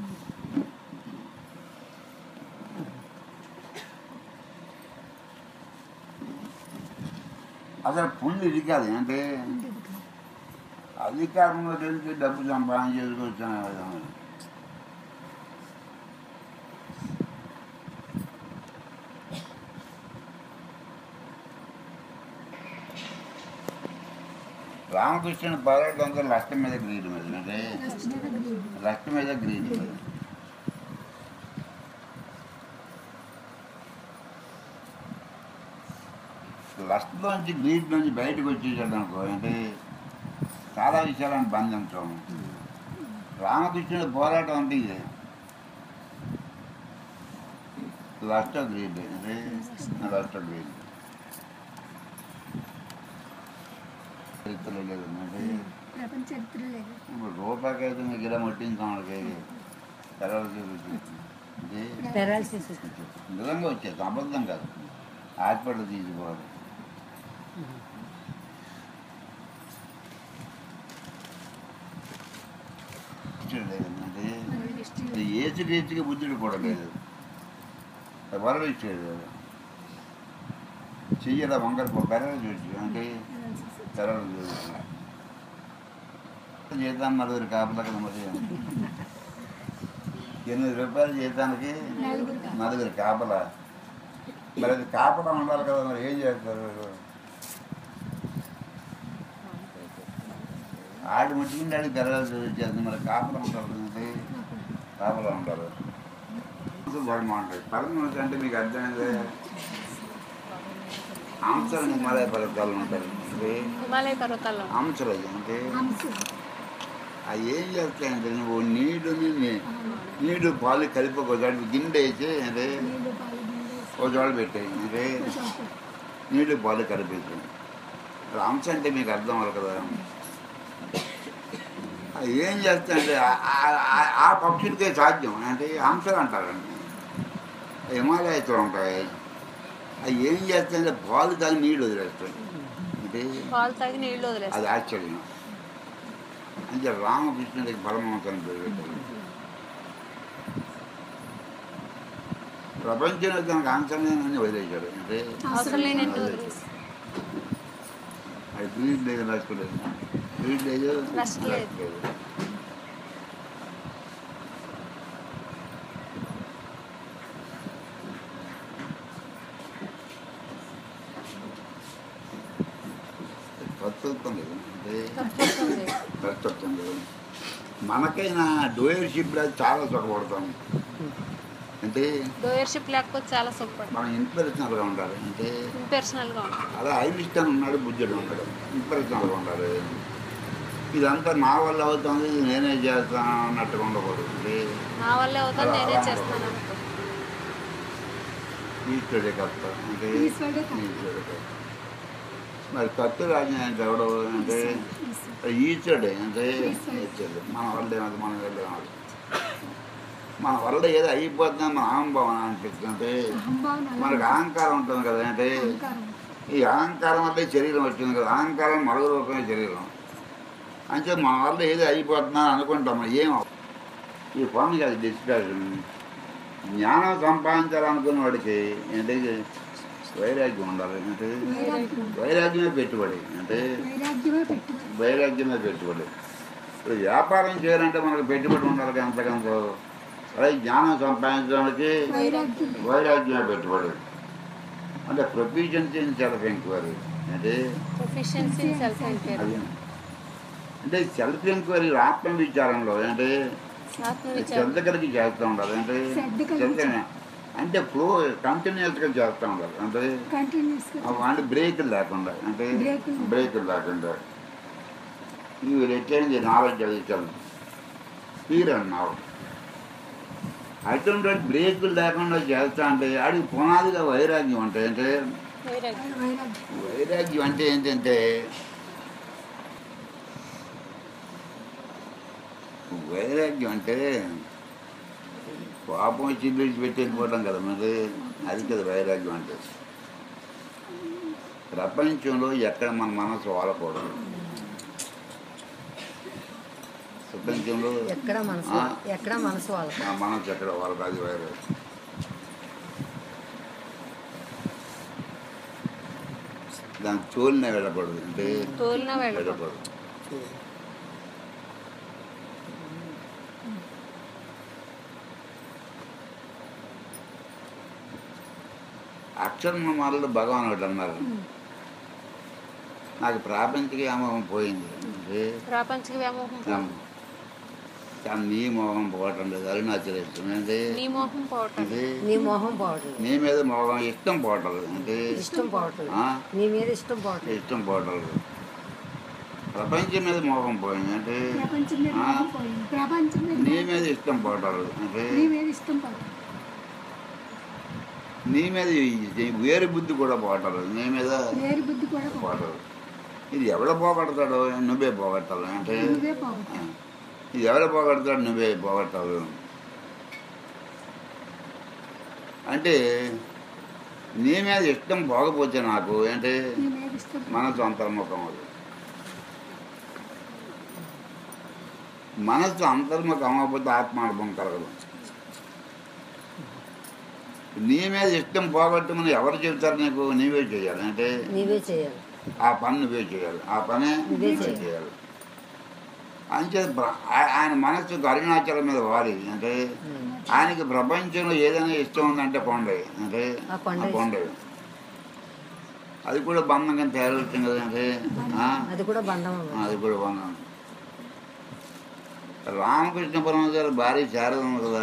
అసలు పుణ్యం ఇది కాదు అంటే ఉండేది కాదు. అధికారంలో తెలిసి డబ్బు సంపాదన చేసుకొచ్చాను రామకృష్ణుని పోరాటం అంతా లక్ష మీద గ్రీడ్ మీద అంటే లక్ష్మీ మీద గ్రీడ్. లక్ష మీద గ్రీడ్ మీద లక్షలోంచి గ్రీడ్ నుంచి బయటకు వచ్చేసాడు అనుకో అంటే చాలా విషయాలను బంధించడం రామకృష్ణుడి పోరాటం అంటే ఇదే లక్ష గ్రీడ్ అంటే లక్ష గ్రీడ్ చరిత్రలో లేదు అంటే ప్రపంచ చరిత్ర లేదు ఇప్పుడు రూపాయికైతే మీకు ఇలా ముట్టించాం వాళ్ళకి తెరవలు చూపించి ఇది పెరాలసిస్ నిజంగా వచ్చేది అబద్ధం కాదు హాస్పిటల్ తీసుకోవాలి లేదంటే హిస్టరీ ఏసు రీతికి బుద్ధుడు కూడా లేదు వరడు ఇచ్చేది చెయ్యల వంకర బెరలు చూసి అంటే తెరలు చూసి జీతం నలుగురు కాపలా కదా మరి ఎనిమిది రూపాయలు జీతానికి నలుగురు కాపలా మరి అది కాపలా ఉండాలి కదా మరి ఏం చేస్తారు ఆడి ముట్టుకుంటే ఆడికి తెరలు చూపించేది మరి కాపలా ఉంటారు కదండి కాపలా ఉంటారు బాగుంటాయి పరమహంస అంటే మీకు అర్థమైంది అంశాలు హిమాలయ పర్వతాలు ఉంటారు అంటే హిమాలయ పర్వతాల్లో అంశాలు అవి అంటే హంస అవి ఏం చేస్తాయంటే నువ్వు నీడుని నీ- నీడు పాలు కలిపి ఒక చోట గిన్నె వేసి అంటే నీళ్ళు పాలు గింజలు ఒక చోట పెట్టాయి అంటే వేసి నీళ్ళు పాలు కలిపేసి అంశ అంటే మీకు అర్థం అవ్వాలి కదా అవి ఏం చేస్తాయంటే ఆ- ఆ- ఆ- ఆ పక్షులకే సాధ్యం అంటే అంశాలు అంటారండి హిమాలయత్తులు ఉంటాయి అవి ఏం చేస్తాయంటే పాలు తాగి నీళ్ళు వదిలేస్తాయి అంటే పాలు తాగి నీళ్లు వదిలేస్తారు అది ఆశ్చర్యం అంటే రామకృష్ణుడికి పరమహంసని పేరు పెట్టారు ప్రపంచంలో తనకు ఆంక్షలేనని వదిలేశాడు అంటే అవసరం లేని వదిలేశాడు. అది బ్రీడ్ లేదు రాసుకోలేదు బ్రీడ్ లేదు రాసుకోలేదు. రాసుకోలేదు. కర్తృత్వం లేదు అంటే తత్వత్వం లేదు. కర్తృత్వం లేదు మనకైనా డోయర్షిప్లో చాలా సుఖపడతాం అంటే డోయర్షిప్ లేకపోతే చాలా సూపర్ మనం ఇన్స్పిరేషనల్గా ఉండాలి అంటే ఇంపర్సనల్ గా ఉంటుంది అలా ఐలిస్టన్ ఉన్నాడు బుద్ధుడు ఉన్నాడు ఇన్స్పిరేషనల్గా ఉండాలి ఇదంతా నా వల్ల అవుతుంది ఇది నేనే చేస్తాను అన్నట్టుగా ఉండకూడదు అంటే నా వల్లే అవుతుంది నేనే చేస్తాను అనుకో ఈశ్వరుడే కర్త అంటే ఈశ్వరుడే కర్త. ఈశ్వరుడే కర్త. మరి కర్త రాజ్యం అంటే ఎవడు అంటే ఈశ్వరుడే అంటే ఈశ్వరుడు మన వల్ల ఏమది మనం వెళ్ళేవాడు మన వల్ల ఏదో అయిపోతుందని మన అహంభావన అనిపిస్తుంది అంటే అహంభావన అలా మనకు అహంకారం ఉంటుంది కదా అంటే అహంకారం ఈ అహంకారం వల్లే శరీరం వచ్చింది కదా అహంకారం మరో రూపమే శరీరం అంటే మన వల్ల ఏదో అయిపోతున్నా అనుకుంటాం ఏం అవ్వదు. ఈ పని కాదు డిస్కషన్ జ్ఞానం సంపాదించాలనుకున్న వాడికి ఏంటంటే వైరాగ్యం ఉండాలి అంటే వైరాగ్యం వైరాగ్యమే పెట్టుబడి అంటే వైరాగ్యమే పెట్టుబడి వైరాగ్యమే పెట్టుబడి ఇప్పుడు వ్యాపారం చేయాలంటే మనకు పెట్టుబడి ఉండాలి కదా ఎంతకంత అలాగే జ్ఞానం సంపాదించడానికి వైరాగ్యం వైరాగ్యమే పెట్టుబడి అంటే ప్రొఫిషియన్సీ ఇన్ సెల్ఫ్ ఎంక్వైరీ అంటే ప్రొఫిషియన్సీ ఇన్ సెల్ఫ్ ఎంక్వైరీ అది అంటే సెల్ఫ్ ఎంక్వైరీ ఆత్మ విచారంలో అంటే ఆత్మ విచారం శ్రద్ధ కలిగి చేస్తూ ఉండాలి అంటే శ్రద్ధ కలిగి శ్రద్ధ అంటే ఫ్లో కంటిన్యూస్గా చేస్తూ ఉండాలి అంటే కంటిన్యూస్ అంటే బ్రేకులు లేకుండా అంటే బ్రేకులు. బ్రేకులు లేకుండా యూ రిటైన్ ది నాలెడ్జ్ అది సెల్ఫ్ ఫీర్ అన్నావు అటువంటి బ్రేకులు లేకుండా చేస్తా అంటే ఆడికి పునాదిగా వైరాగ్యం ఉంటాయి అంటే వైరాగ్యం వైరాగ్యం వైరాగ్యం అంటే ఏంటంటే వైరాగ్యం అంటే పాపం వచ్చి పెట్టి వెళ్ళిపోవడం కదా మరి అది కదా వైరాగ్యం అంటే ప్రపంచంలో ఎక్కడ మన మనసు వాలకూడదు ప్రపంచంలో ఎక్కడ మనసు ఆ. ఎక్కడ మనసు వాళ్ళకి మన మనసు ఎక్కడ వాళ్ళకి అది వైరాగ్యం దానికి తోలిన వెళ్ళకూడదు అంటే తోలిన వెళ్ళకూడదు వెళ్ళకూడదు అక్షరం మాలలో భగవాన్ ఒకటి అన్నారు నాకు ప్రాపంచిక వ్యామోహం పోయింది అంటే ప్రాపంచిక వ్యామోహం కానీ కానీ నీ మోహం పోవటం లేదు అరుణాచలేశ్వరం అంటే నీ మోహం పోవటం అంటే నీ మొహం పోవట్లేదు నీ మీద మోహం ఇష్టం పోవటం లేదు అంటే ఇష్టం పోవట్లేదు ఆ? నీ మీద ఇష్టం పోవట్లేదు ఇష్టం పోవటం లేదు ప్రపంచం మీద మోహం పోయింది అంటే ప్రపంచం మీద ఆ? మోహం పోయింది ప్రపంచం మీద నీ మీద ఇష్టం పోవటం లేదు అంటే నీ మీద ఇష్టం పడదు నీ మీద ఈ వేరు బుద్ధి కూడా పోవటం లేదు నీ మీద వేరు బుద్ధి కూడా పోదు. పోవటం లేదు. ఇది ఎవడ పోగొడతాడో నువ్వే పోగొట్టాలి అంటే నువ్వే పోగొట్టు ఆ, ఇది ఎవరు పోగొడతాడు నువ్వే పోగొట్టావు అంటే నీ మీద ఇష్టం పోకపోతే నాకు అంటే నీ మీద ఇష్టం పడదు. మనసు అంతర్ముఖం అది మనసు అంతర్ముఖం అవ్వకపోతే ఆత్మానుభవం కలగదు నీ మీద ఇష్టం పోగొట్టమని ఎవరు చెబుతారు నీకు నీవే చేయాలి అంటే నీవే చేయాలి ఆ పని నువ్వే చేయాలి ఆ పనే నువ్వే నువ్వే చేయాలి. చేయాలి అంచేత ప్ర- ఆ- ఆయన మనస్సుకు అరుణాచలం మీద వాలి అంటే ఆయనకి ప్రపంచంలో ఏదైనా ఇష్టం ఉందంటే కొండే అంటే ఆ కొండ ఆ కొండే అది కూడా బంధంగా తయారవుతుంది కదా అంటే ఆ? అది కూడా బంధం అవ్వదు. అది కూడా బంధం రామకృష్ణ పరమచారి భార్య శారద ఉంది కదా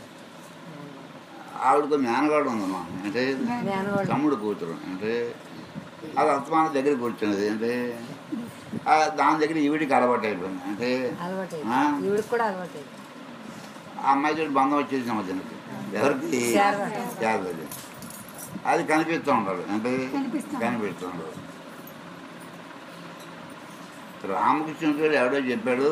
ఆవిడకు మేనగాడు ఉందమ్మా అంటే మేనవాడు తమ్ముడు కూతురు అంటే అది అత్తమాన దగ్గర కూర్చున్నది అంటే ఆ దాని దగ్గర ఈవిడికి అలవాటు అయిపోయింది అంటే అలవాటు ఆ? ఈవిడికి కూడా అలవాటు ఆ అమ్మాయి చూడు బంధం వచ్చేసి మధ్యనకి ఎవరికి శారద. శారదకి అది కనిపిస్తూ ఉండాలి అంటే కనిపిస్తూ కనిపిస్తూ ఉండాలి రామకృష్ణుడు ఎవడో చెప్పాడు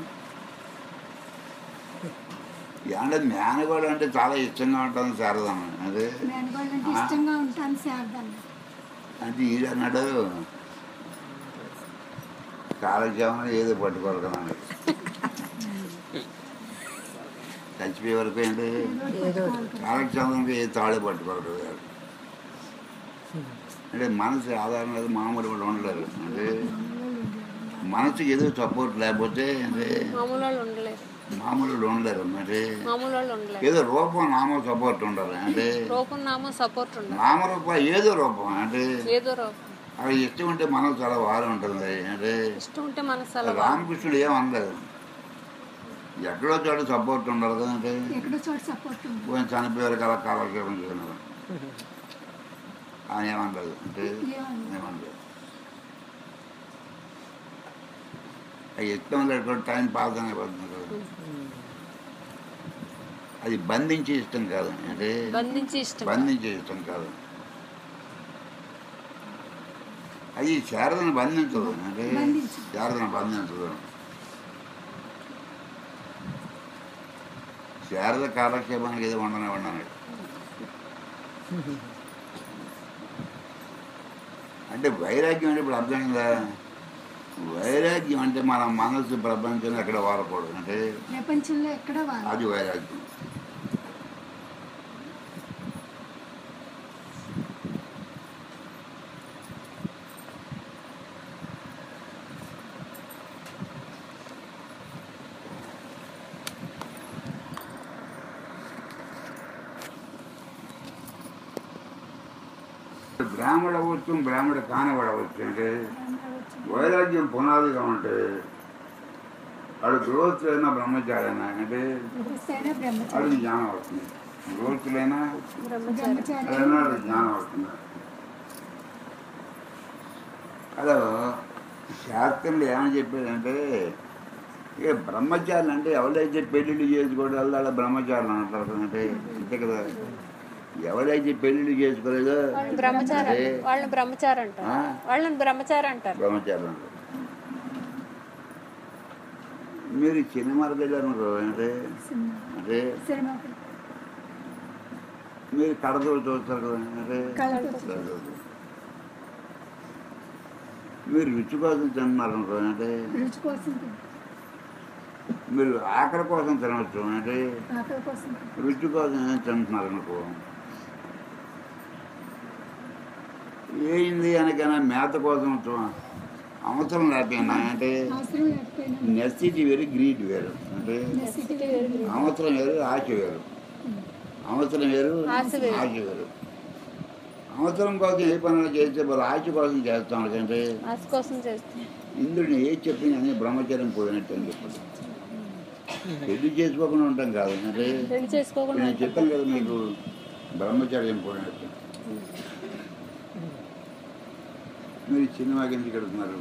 అంటే మేనగోడు అంటే చాలా ఇష్టంగా ఉంటుంది శారదమ్మ అదే మేనగోళ్ళు అంటే ఇష్టంగా ఉంటాను శారదాన్ని అంటే ఈడు అన్నాడు కాలక్షేమం ఏదో పట్టుకోవాలి చచ్చిపోయే వరకు ఏంటి ఏదో కాలక్షేమంగా ఏ తాళి పట్టుకోవాలి అంటే మనసు ఆధారం లేదు మామూలు కూడా ఉండలేరు అంటే మనసుకి ఏదో సపోర్ట్ లేకపోతే అంటే మామూలు వాళ్ళు ఉండలేరు మామూలు ఉండలేరు అంటే మామూలు వాళ్ళు ఉండలేరు ఏదో రూపం నామం సపోర్ట్ ఉండాలి అంటే రూపం నామం సపోర్ట్ ఉండాలి నామరూపం ఏదో రూపం అంటే ఏదో రూపం అవి ఇష్టం ఉంటే మనసు చాలా వారం ఉంటుంది అంటే ఇష్టం ఉంటే మనసు అలా రామకృష్ణుడు ఏం అనలేదు ఎక్కడో చోట సపోర్ట్ ఉండాలి కదంటే ఎక్కడో చోట సపోర్ట్ ఉంది కొంచెం చనిపోయారు కదా కాలక్షేపం చేసినారు ఆయన ఏమనలేదు అంటే ఏమనలేదు. ఏమనలేదు అది ఇష్టం లేకుండా టైం పాస్ అయిపోతుంది కదా అది బంధించి ఇష్టం కాదు అంటే బంధించి ఇష్టం బంధించే ఇష్టం కాదు అది శారదను బంధించదు అంటే బంధించదు. శారదను బంధించదు శారద కాలక్షేపానికి ఏదో ఉండనే ఉండను అంటే వైరాగ్యం అంటే ఇప్పుడు అర్థమైందా వైరాగ్యం అంటే మన మనసు ప్రపంచంలో ఎక్కడ వాడకూడదు అంటే ప్రపంచంలో ఎక్కడ వాళ్ళు అది వైరాగ్యం బ్రాహ్మణ అవ్వచ్చు బ్రాహ్మణ కానివాడు అవ్వచ్చు అంటే వైరాగ్యం పునాదిగా ఉంటే వాడు గృహస్థులైనా బ్రహ్మచారైనా అంటే గృహస్థైన బ్రహ్మచారి వాడికి జ్ఞానం వస్తుంది గృహస్థులైనా బ్రహ్మచారి బ్రహ్మచారి అయినా వాడికి జ్ఞానం వస్తుంది అలా శాస్త్రంలో ఏమని చెప్పారంటే ఇక బ్రహ్మచారులు అంటే ఎవరైతే పెళ్ళిళ్ళు చేసుకోవడం వల్ల వాళ్ళ బ్రహ్మచారులు అంటారు అంటే అంతే కదా ఎవరైతే పెళ్ళిళ్ళు చేసుకోలేదో వాళ్ళని బ్రహ్మచారి అదే వాళ్ళని బ్రహ్మచారి అంటారు ఆ? వాళ్ళని బ్రహ్మచారి అంటారు బ్రహ్మచారులు అంటారు మీరు సినిమాలకు వెళ్ళారు అంటే సినిమా అంటే సినిమా మీరు కడతలు చూస్తారు కదా అంటే కళతో కడతలు. మీరు రుచి కోసం తింటున్నారు అనుకో అంటే రుచి కోసం తింటాం. మీరు ఆకలి కోసం తినవచ్చు అంటే ఆకలి కోసం తింటాం. రుచి కోసం ఏం తింటున్నారు అనుకో ఏంది అనకైనా మేత కోసం చూ- అవసరం లేకపోయినా అంటే అవసరం లేకపోయినా నెసిటీ వేరు గ్రీడ్ వేరు అంటే నెసిటీ అవసరం వేరు ఆశ వేరు అవసరం వేరు ఆశ వేరు. ఆశ వేరు అవసరం కోసం ఏ పనులు చేస్తే మరి ఆశ కోసం చేస్తాం అంటే ఆశ కోసం చేస్తాం ఇంద్రుడిని ఏ చెప్పిన అని బ్రహ్మచర్యం పోయినట్టు అని చెప్పాడు పెళ్లి చేసుకోకుండా ఉంటాం కాదు అంటే పెళ్లి చేసుకోకుండా నేను చెప్పాను కదా మీకు బ్రహ్మచర్యం పోయినట్టు మీరు ఈ సినిమాకి ఎందుకు కడుతున్నారు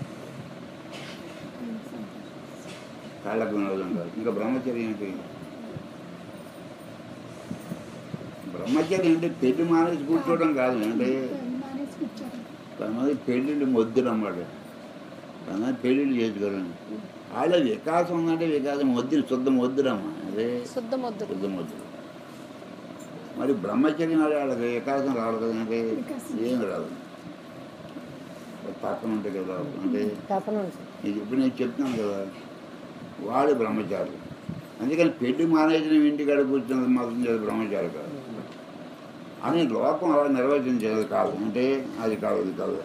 కాళ్ళకు వినోదం కాదు ఇంకా బ్రహ్మచర్యం ఏంటి బ్రహ్మచర్యం అంటే పెళ్లి మానేసి కూర్చోవడం కాదు అంటే మానేసి కూర్చోరు కొంతమంది పెళ్ళిళ్ళు మొద్దులు అన్నమాట కొంతమంది పెళ్ళిళ్ళు చేసుకోరండి వాళ్ళ వికాసం ఉందంటే వికాసం వద్దు శుద్ధం వద్దురమ్మా అదే శుద్ధ మొద్దులు శుద్ధం వద్దు మరి బ్రహ్మచర్యం వాడి వాళ్ళకి వికాసం రాదు కదంటే వికాసం. ఏం రాదు పక్కన ఉంటే కదా అంటే తప్పన ఉంటుంది ఇది ఇప్పుడు నేను చెప్తున్నాను కదా వాడు బ్రహ్మచారి అందుకని పెళ్లి మానేసిన ఇంటికాడ కూర్చున్నది మాత్రం చేసి బ్రహ్మచారి కాదు అని లోకం అలా నిర్వచించేది కాదు అంటే అది కాదు అది కాదు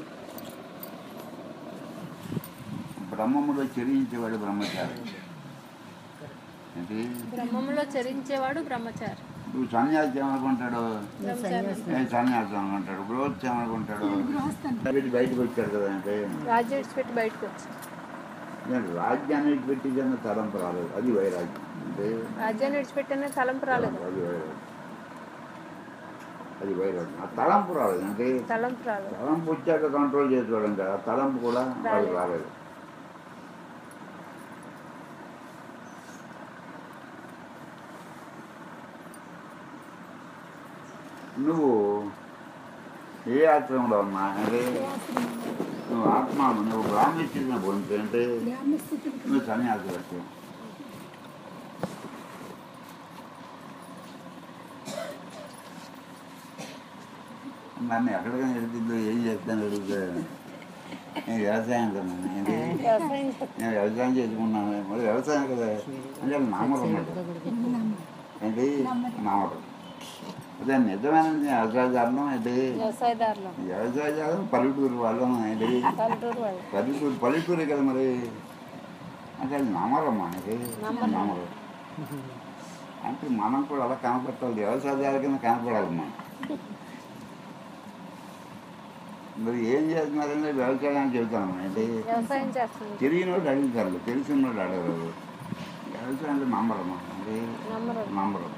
బ్రహ్మములో చెరించేవాడు బ్రహ్మచారి అంటే బ్రహ్మములో చరించేవాడు బ్రహ్మచారి నువ్వు సన్యాసి ఏమనుకుంటాడు బ్రహ్మచారి ఏ సన్యాసం అనుకుంటాడు గృహస్థ ఏమనుకుంటాడు గృహస్థం వీటి బయటకు వచ్చాడు కదా అంటే రాజ్యం విడిచిపెట్టి బయటకు వచ్చి నేను రాజ్యాన్ని పెట్టి జన తలంపు రాలేదు అది వైరాగ్యం అంటే రాజ్యాన్ని విడిచిపెట్టిన తలంపు రాలేదు అది వైరాగ్యం అది వైరాగ్యం ఆ తలంపు రాలేదు అంటే తలంపు రాలేదు తలంపు వచ్చాక కంట్రోల్ చేసుకోవడం కదా ఆ తలంపు కూడా వాడికి రాలేదు నువ్వు ఏ ఆశ్రమంలో ఉన్నా అంటే నువ్వు ఆత్మాను నువ్వు బ్రాహ్మణ స్థితిని పొందితే అంటే ధ్యాన స్థితికి నువ్వు సన్యాసి వచ్చావు నన్ను ఎక్కడికైనా వెళ్తుందో ఏం చేస్తాను అడిగితే నేను వ్యవసాయం కన్నాను ఏంటి వ్యవసాయం నేను వ్యవసాయం చేసుకున్నాను మరి వ్యవసాయం కదా అంటే నామరం ఉన్నట్టు ఏంటి నామరం అదే నిజమైన వ్యవసాయదారులం ఏంటి వ్యవసాయదారులు వ్యవసాయదారులం పల్లెటూరు వాళ్ళం ఏంటి పల్లెటూరు వాళ్ళు పల్లెటూరు పల్లెటూరే కదా మరి అంటే అది నామరమ్మా అనేది నామరం. నామరం అంటే మనం కూడా అలా కనపడాలి వ్యవసాయదారు కింద కనపడాలి మనం మరి ఏం చేస్తున్నారంటే వ్యవసాయం చెబుతాను అంటే వ్యవసాయం చేస్తుంది తెలియనోడు అడుగుతారు తెలిసినోడు అడగరు వ్యవసాయం అంటే నమ్మరమ్మా అంటే నమ్మరు నమ్మరు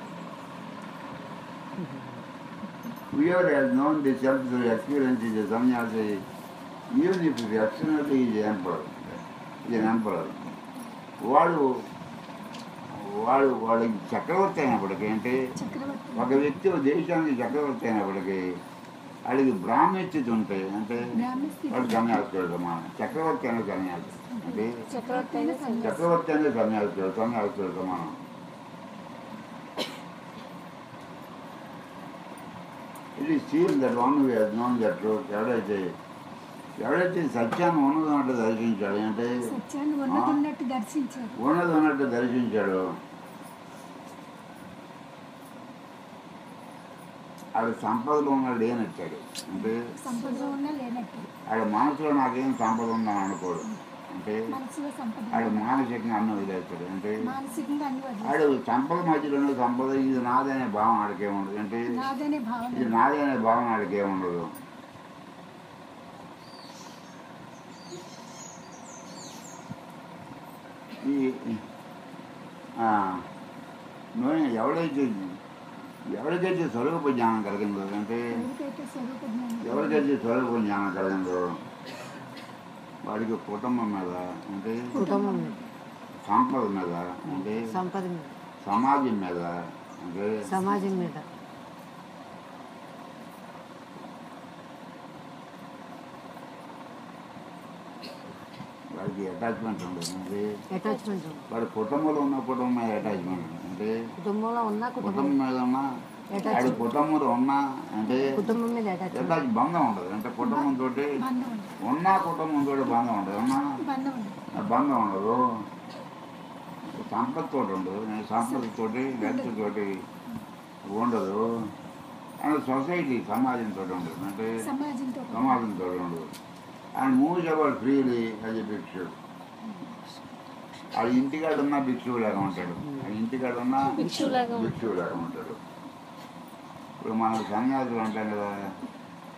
Whoever has known the self through experience is a sannyasi, even if externally is an emperor. Is an emperor. వాడు వాడు వాడికి చక్రవర్తి అయినప్పటికీ అంటే చక్రవర్తి ఒక వ్యక్తి ఒక దేశానికి చక్రవర్తి అయినప్పటికీ వాడికి బ్రాహ్మణ్యత ఉంటాయి అంటే బ్రాహ్మణ స్థితి వాడు సన్యాసుడు సమానం చక్రవర్తి అనే సన్యాసి అంటే చక్రవర్తి అయిన సన్యాసి. చక్రవర్తి అనే సన్యాసుడు సన్యాసుడు సమానం ఇది seal that one known that truth ఎవడైతే ఎవడైతే సత్యాన్ని ఉన్నది ఉన్నట్టు దర్శించాడు అంటే సత్యాన్ని ఉన్నతున్నట్టు దర్శించారు ఉన్నది ఉన్నట్టు దర్శించాడు ఆడ సంపదలో ఉన్నాడు లేనట్టాడు అంటే సంపద ఉన్నా లేనట్టు ఆడ మనసులో నాకేం సంపద ఉందని అనుకోడు అంటే మనసులో సంపద ఆడ మానసికంగా అన్నం వదిలేస్తాడు అంటే మానసికంగా అన్ని వదిలేసి ఆడు సంపద మధ్యలోనే సంపద ఇది నాదనే భావన ఆడికేముండదు అంటే నాదనే ఇది భావన నాది అనే భావన ఆడికేముండదు ఈ ఆ, నూనె ఎవడైతే ఎవరికైతే స్వరూప జ్ఞానం కలిగిందో అంటే ఎవరికైతే స్వరూప జ్ఞానం ఎవరికైతే స్వరూప జ్ఞానం కలిగిందో వాడికి కుటుంబం మీద అంటే కుటుంబం మీద సంపద మీద అంటే సంపద మీద సమాజం మీద అంటే సమాజం మీద వాడికి అటాచ్మెంట్ ఉండదు అంటే అటాచ్మెంట్ వాడి కుటుంబంలో ఉన్న కుటుంబం మీద అటాచ్మెంట్ ఉంది. అంటే కుటుంబంలో ఉన్న కుటుంబం కుటుంబం మీద ఉన్న వాడి కుటుంబంలో ఉన్న అంటే కుటుంబం మీద అటాచ్మెంట్ అటాచ్ బంధం ఉండదు అంటే కుటుంబంతో బంధం ఉండదు ఉన్న కుటుంబంతో బంధం ఉండదు ఉన్న బంధం ఉండదు ఆ బంధం ఉండదు సంపత్తో ఉండదు నేను సంపదతోటి వ్యక్తితోటి ఉండదు అండ్ సొసైటీ సమాజంతో ఉండదు అంటే సమాజంతో సమాజంతో ఉండదు and moves about freely as a bhikshu ఆ ఇంటికాడ ఉన్న భిక్షువు లాగా ఉంటాడు ఆ ఇంటికాడ ఉన్న భిక్షువులాగా ఉంటాడు. భిక్షువు లాగా ఉంటాడు ఇప్పుడు మనం సన్యాసులు అంటాం కదా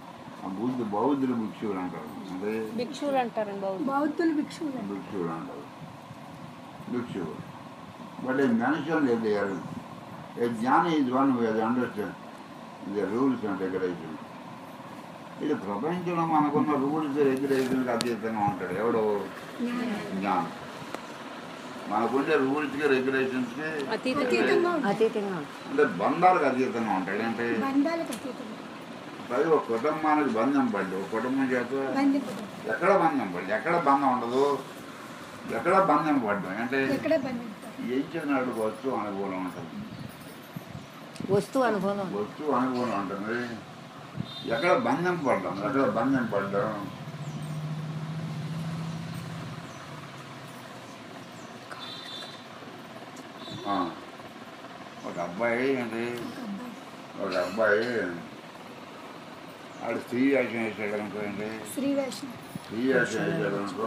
ఆ బుద్ధ బౌద్ధులు భిక్షువులు అంటారు అంటే భిక్షువులు అంటారండి బౌద్ధ బౌద్ధులు భిక్షువులు భిక్షువులు అంటారు భిక్షువు బట్ ఏ మెన్షన్ లేదు ఎవరు ఏ జ్ఞాని ఇది వన్ అది అండర్స్టాండ్ ఇది రూల్స్ అండ్ రెగ్యులేషన్ ఇది ప్రపంచంలో మనకున్న రూల్స్ రెగ్యులేషన్కి అతీతంగా ఉంటాడు ఎవడో జ్ఞానం మనకుండే రూల్స్కి రెగ్యులేషన్స్కి అతీతంగా ఉంటాడు. అతీతంగా అంటే బంధాలకు అతీతంగా ఉంటాడు అంటే బంధాలకు అతీతంగా పది ఒక కుటుంబానికి బంధం పడ్డు ఒక కుటుంబం చేత బంధింపడు ఎక్కడ బంధం పడ్డు ఎక్కడ బంధం ఉండదు ఎక్కడ బంధం పడ్డం అంటే ఎక్కడ బంధింపడు ఇచ్చినాడు వస్తువు అనుకూలం ఉంటుంది వస్తువు అనుభవం వస్తువు అనుకూలం ఉంటుంది ఎక్కడ బంధం పడ్డాం ఎక్కడ బంధం పడ్డాం ఆ, ఒక అబ్బాయి ఏంటి ఒక అబ్బాయి ఒక అబ్బాయి ఆడు స్త్రీ వేషం వేసాడు అనుకోండి శ్రీ వైష్ణవ్ స్త్రీ వేషం వేసాడు అనుకో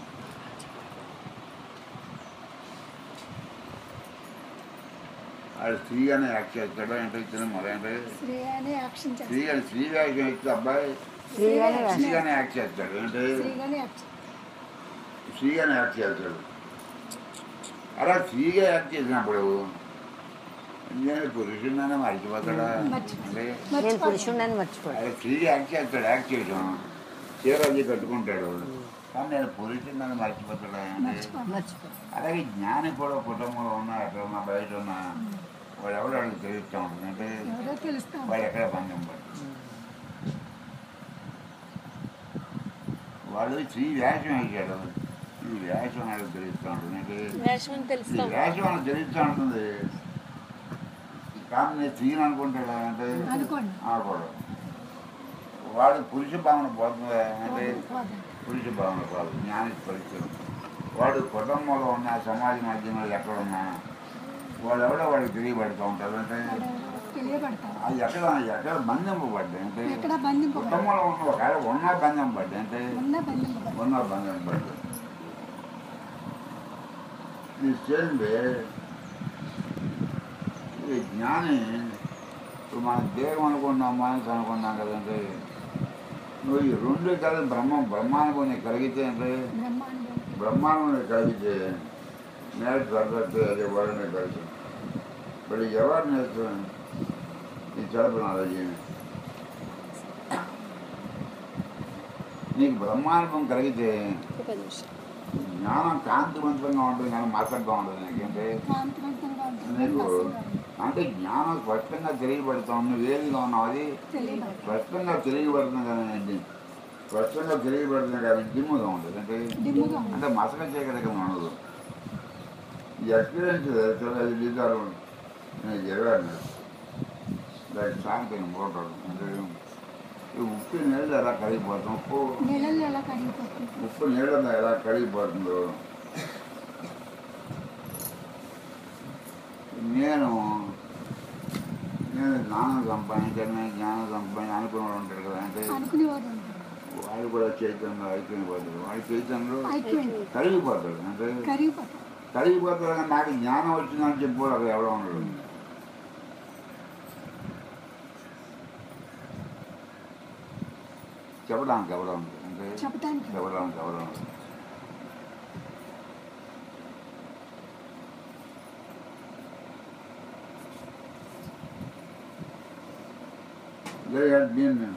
ఆడు స్త్రీగానే యాక్ట్ చేస్తాడు అంటే ఇచ్చిన మరేంటి శ్రీ అని యాక్షన్ స్త్రీ చేస్తాడు అని స్త్రీ వేషం ఇస్తే అబ్బాయి స్త్రీగానే వేషం. స్త్రీగానే యాక్ట్ చేస్తాడు అంటే శ్రీగానే యాక్షన్ స్త్రీగానే యాక్ట్ చేస్తాడు అలా స్త్రీగా యాక్ట్ చేసినప్పుడు నేను పురుషుడినే మర్చిపోతాడా అంటే నేను పురుషుడిని మర్చిపోయాను ఆయన స్త్రీగా యాక్ట్ చేస్తాడు యాక్ట్ చేయడం చీర అది కట్టుకుంటాడు కానీ నేను పురుషుడిని మర్చిపోతాడా అంటే మర్చిపోను మర్చిపోయాను అలాగే జ్ఞాని కూడా కుటుంబంలో ఉన్నా ఎక్కడ ఉన్నా బయట ఉన్నా వాడు ఎవడు వాడికి తెలుస్తూ ఉంటుంది అంటే ఎవరో తెలుస్తాం వాడు ఎక్కడ బంధం పడు వాడు స్త్రీ వేషం వేసాడు ఈ వేషం వాడికి తెలుస్తూ ఉంటుంది అంటే వేషం అని ఈ తెలుస్తాం వేషం వాడికి తెలుస్తూ ఉంటుంది కానీ నేను స్త్రీని అనుకుంటాడు అంటే అనుకోండి ఆకూడదు వాడు పురుష భావన పోతుంది అంటే పోదాం. పురుష భావన కాదు జ్ఞాని పరిస్థితులు వాడు కుటుంబంలో ఉన్న సమాజ మాధ్యమంలో ఎక్కడ ఉన్నా వాడు ఎవడో వాడికి తెలియబడుతూ ఉంటారు అంటే వాడు తెలియబడతారు అది ఎక్కడ ఎక్కడ బంధింపబడ్డాయి అంటే ఎక్కడ బంధింపబడు కుటుంబంలో ఉన్న ఒకవేళ ఉన్న బంధింపబడ్డాయి అంటే ఉన్న బంధింపబడు ఉన్న బంధింపబడ్డాయి ఈ చేయండి ఈ జ్ఞాని ఇప్పుడు మన దేహం అనుకున్నాం మనసు అనుకున్నాం కదంటే నువ్వు ఈ రెండు కలిసి బ్రహ్మ బ్రహ్మానుభవం నీకు కలిగితే అంటే బ్రహ్మాండం బ్రహ్మాండం నీకు కలిగితే నేడు సర్వత్తే అదే వరణ కలిసి ఇప్పుడు ఎవరు నేర్చుకుని ఈ చదువుతున్నారు నీకు బ్రహ్మానుభవం కలిగితే ఒక నిమిషం జ్ఞానం కాంతివంతంగా ఉంటుంది కానీ మసగ్గా ఉంటుంది నీకంటే కాంతివంతంగా ఉంటుంది నీకు మసలుగా అంటే జ్ఞానం స్పష్టంగా తెలియబడుతావు నువ్వు ఏదిగా ఉన్నావు అది తెలియబడతారు స్పష్టంగా తెలియబడుతుంది కానీ స్పష్టంగా తెలియబడుతుంది కానీ దిమ్ముగా ఉంటుంది అంటే దిమ్ముగా ఉంటుంది అంటే మసక చేయగలిగే ఉండదు ఈ ఎక్స్పీరియన్స్ చాలా జీతాలు నేను చెప్పాను దానికి సాయంత్రం పోతాడు అంటే ఈ ఉప్పు నీళ్ళు ఎలా కరిగిపోతాం ఉప్పు నీళ్ళల్లో ఎలా కడిగిపోతుంది ఉప్పు నీళ్ళలో ఎలా కరిగిపోతుందో నేను నేను జ్ఞానం సంపాదించాను జ్ఞానం సంపాదించి అనుకునేవాడు ఉంటాడు కదా అంటే అనుకునేవారు ఉంటారు వాడు కూడా చైతన్యంలో అయిపోయిపోతాడు వాడి చైతన్యంలో అయిపోయింది కరిగిపోతాడు అంటే కరిగిపోతారు కరిగిపోతాడు కానీ నాకు జ్ఞానం వచ్చిందని చెప్పు అక్కడ ఎవడో ఉండడు చెప్పడానికి ఎవడో ఉండదు అంటే చెప్పటానికి చెప్పడానికి ఎవడో ఉండదు They had been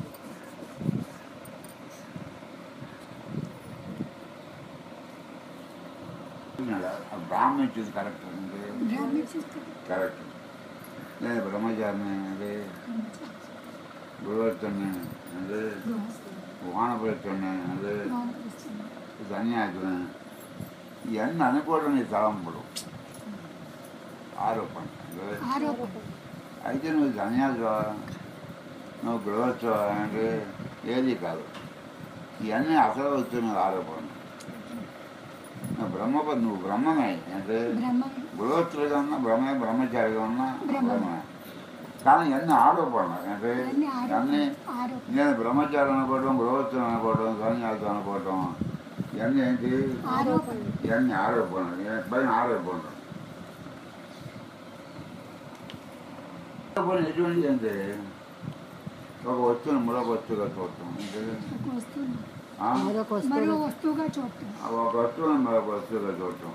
బ్రాహ్మణ ఇచ్చేది కరెక్ట్ అంటే బ్రాహ్మించేస్తారు కరెక్ట్ నేను బ్రహ్మచారిని అంటే గురువర్తుని అంటే వానపడుతుని అంటే సన్యాసిని ఇవన్నీ అనుకోవడం నీ తలంపుడు ఆరోపణ అంటే ఆరోపణ అయితే నువ్వు సన్యాసివా నువ్వు గృహస్థవా అంటే ఏది కాదు ఇవన్నీ అసలు వచ్చిన ఆరోపణ నువ్వు బ్రహ్మ నువ్వు బ్రహ్మమే అంటే బ్రహ్మ గృహస్థులుగా ఉన్నా బ్రహ్మే బ్రహ్మచారిగా ఉన్నా బ్రహ్మ. బ్రహ్మే కానీ ఇవన్నీ ఆరోపణలు అంటే అన్ని ఇవన్నీ ఆరోపణ ఆరోపణ నేను బ్రహ్మచారి అనుకోవడం గృహస్థులు అనుకోవడం సన్యాసం అనుకోవడం ఇవన్నీ ఏంటి ఆరోపణ ఇవన్నీ ఆరోపణలు ఇవన్నీ పైన ఆరోపణలు ఆరోపణ ఎటువంటి అంటే ఒక వస్తువుని మరొక వస్తువుగా చూడటం అంటే ఒక వస్తువుని ఆ? మరొక మరో వస్తువు వస్తువుగా చూడటం ఒక వస్తువుని మరొక వస్తువుగా చూడటం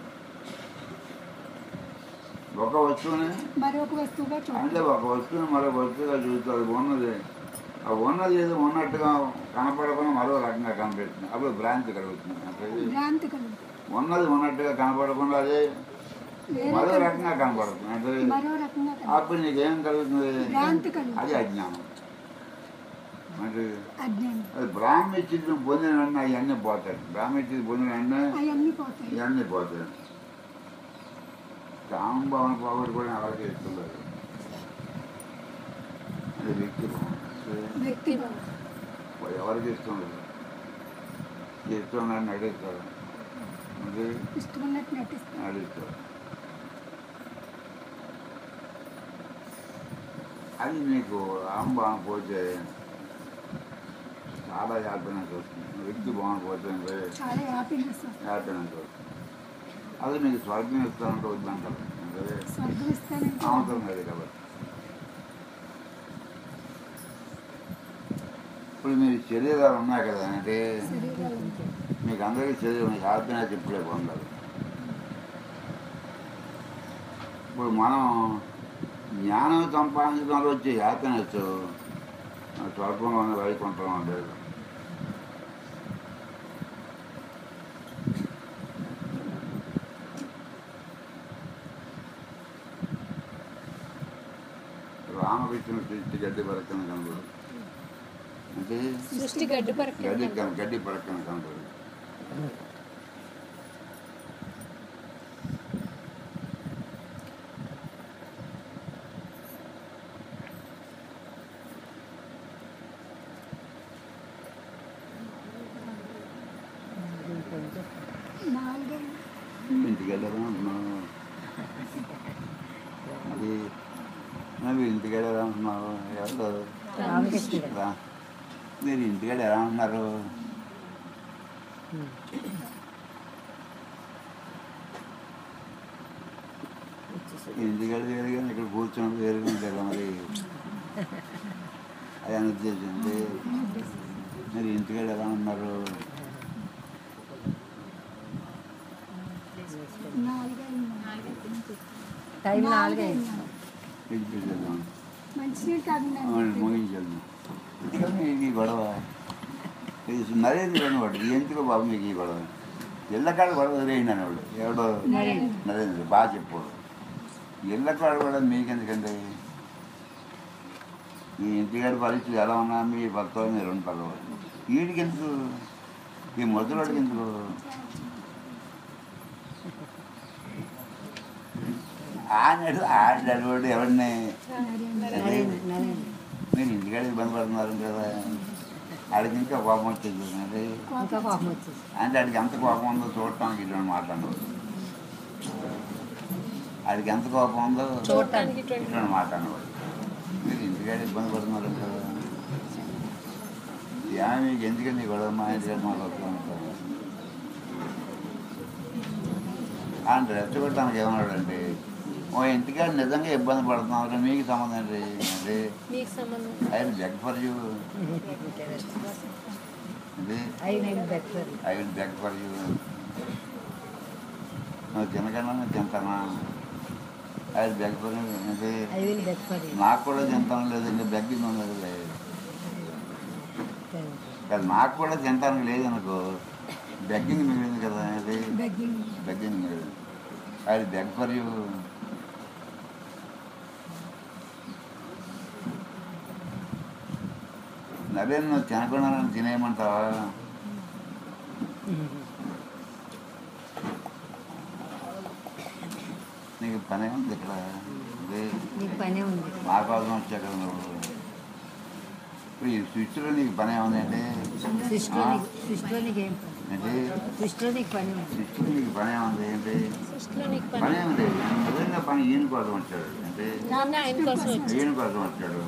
ఒక వస్తువుని మరొక వస్తువుగా చూడటం అంటే ఒక వస్తువుని మరొక వస్తువుగా చూస్తే అది ఉన్నది ఆ ఉన్నది ఏదో ఉన్నట్టుగా కనపడకుండా మరో రకంగా కనిపిస్తుంది అప్పుడు భ్రాంతి కలుగుతుంది అంటే భ్రాంతి కలుగు ఉన్నది ఉన్నట్టుగా కనపడకుండా అదే వేరే మరో కలుగు. రకంగా కనపడుతుంది అంటే మరో రకంగా కలుగు. అప్పుడు నీకేం కలుగుతుంది భ్రాంతి కలుగు. అది అజ్ఞానం అంటే అజ్ఞానం అది బ్రాహ్మణిత్యం పొందిన వెంటనే అవన్నీ పోతాయి బ్రాహ్మణిత్యం పొందిన వెంటనే అవన్నీ పోతాయి ఇవన్నీ పోతాయి కామభావన పోగొట్టుకోవడం ఎవరికి ఇస్తున్నారు అది వ్యక్తి భావన. వ్యక్తి ఎవరికి ఇష్టం లేదు ఇష్టం నన్ను నడుస్తారు అది ఇష్టమున్నట్టు నటిస్తారు నడుస్తారు అది నీకు ఆంబాన పోతే చాలా హ్యాపీనెస్ వస్తుంది వ్యక్తి భావన పోతే అంటే చాలా హ్యాపీనెస్ హ్యాపీనెస్ వస్తుంది అది మీకు స్వర్గం ఇస్తానంటే వద్దంటారు అంటే స్వర్గం ఇస్తానంటే అవసరం లేదు కాబట్టి ఇప్పుడు మీ శరీరాలు ఉన్నాయి కదా అంటే శరీరాలు ఉంటాయి. మీకు అందరికీ శరీరం హ్యాపీనెస్ ఇప్పుడే పొందాలి ఇప్పుడు మనం జ్ఞానం సంపాదించడంలో వచ్చే హ్యాపీనెస్ స్వల్పంగా ఉంది వైకుంఠంలో ఉండేది రామకృష్ణ సృష్టి గడ్డి పరక్కన కనబడు అంటే సృష్టి గడ్డి గడ్డి పరక కన- గడ్డి పరక్కన కనబడు నాలుగు ఇంటికి వెళ్ళారా అంటున్నావు అది నువ్వు ఇంటికి వెళ్ళారా అంటున్నావు ఎవరు రామకృష్ణుడు రా. మీరు ఇంటికి వెళ్ళి ఎలా ఉన్నారు ఇంటికి వెళ్ళి వేరు కానీ ఇక్కడ కూర్చొని వేరుగా ఉంటారు మరి అది అని ఉద్దేశం అంటే మీరు ఇంటికి వెళ్ళి ఎలా ఉన్నారు నాలుగు టైం నాలుగే ఇంటికి వెళ్దాం మంచినీళ్ళు తాగినాను అవును, ముగించాను ఇంకా మీకు ఈ గొడవ ఇది నరేంద్ర అనేవాడు ఎందుకో బాబు మీకు ఈ గొడవ ఇళ్ళకాడ గొడవ వదిలేయండి అనేవాడు ఎవడో నరేంద్ర బాగా చెప్పాడు ఇళ్ళకాడ కూడా మీకెందుకండి మీ ఇంటికాడ పరిస్థితి ఎలా ఉన్నా మీ భర్త మీరు ఉంటారు వీడికి ఎందుకు ఈ మొదలుడికి ఎందుకు ఆనాడు ఆడాడు ఎవరిని నరేంద్ర నరేంద్ర మీరు ఇంటికాడ ఇబ్బంది పడుతున్నారు కదా ఆడికి ఇంకా కోపం వచ్చేది అంటే ఇంకా కోపం వచ్చేసి అంటే ఆడికి ఎంత కోపం ఉందో చూడటానికి ఇటువంటి మాట్లాడదు ఆడికి ఎంత కోపం ఉందో చూడటానికి ఇటువంటి మాట్లాడవాడు మీరు ఇంటికాడ ఇబ్బంది పడుతున్నారు కదా యా మీకు ఎందుకండి గొడవ మా ఇంటికాడ మాట్లాడుతూ ఉంటారు అంటే రెచ్చగొట్టడానికి ఏమన్నాడంటే ఓ ఇంటికాడ నిజంగా ఇబ్బంది పడుతున్నారు మీకు సంబంధం ఏంటి అంటే నీకు సంబంధం I will beg for you అంటే ఐ నేను better I will beg for you నువ్వు తినకన్నా నేను తింటానా I will beg for you అంటే ఐ విల్ బెటర్ నాకు కూడా తింటాను లేదు ఇంకా బెగ్గింగ్ ఉంది లేదు కానీ నాకు కూడా తింటానికి లేదనుకో బెగ్గింగ్ మిగిలింది కదా అది బెగ్గింగ్ బెగ్గింగ్ మిగిలింది I will beg for you Naren నువ్వు తినకుండా నన్ను తినేయమంటావా నీకు పనే ఉంది ఇక్కడ అదే నీకు పనే ఉంది మా కోసం వచ్చా కదా నువ్వు ఇప్పుడు ఈ స్విచ్లో నీకు పనే ఉంది అంటే సృష్టిలో నీకు సృష్టిలో నీకు ఏం పని అంటే సృష్టిలో నీకు పని ఉంది స్విచ్లో నీకు పనే ఉంది అంటే సృష్టిలో నీకు పని పనే ఉంది నిజంగా పని ఈయన కోసం వచ్చాడు అంటే నాన్న ఆయన కోసం వచ్చి ఈయన కోసం వచ్చాడు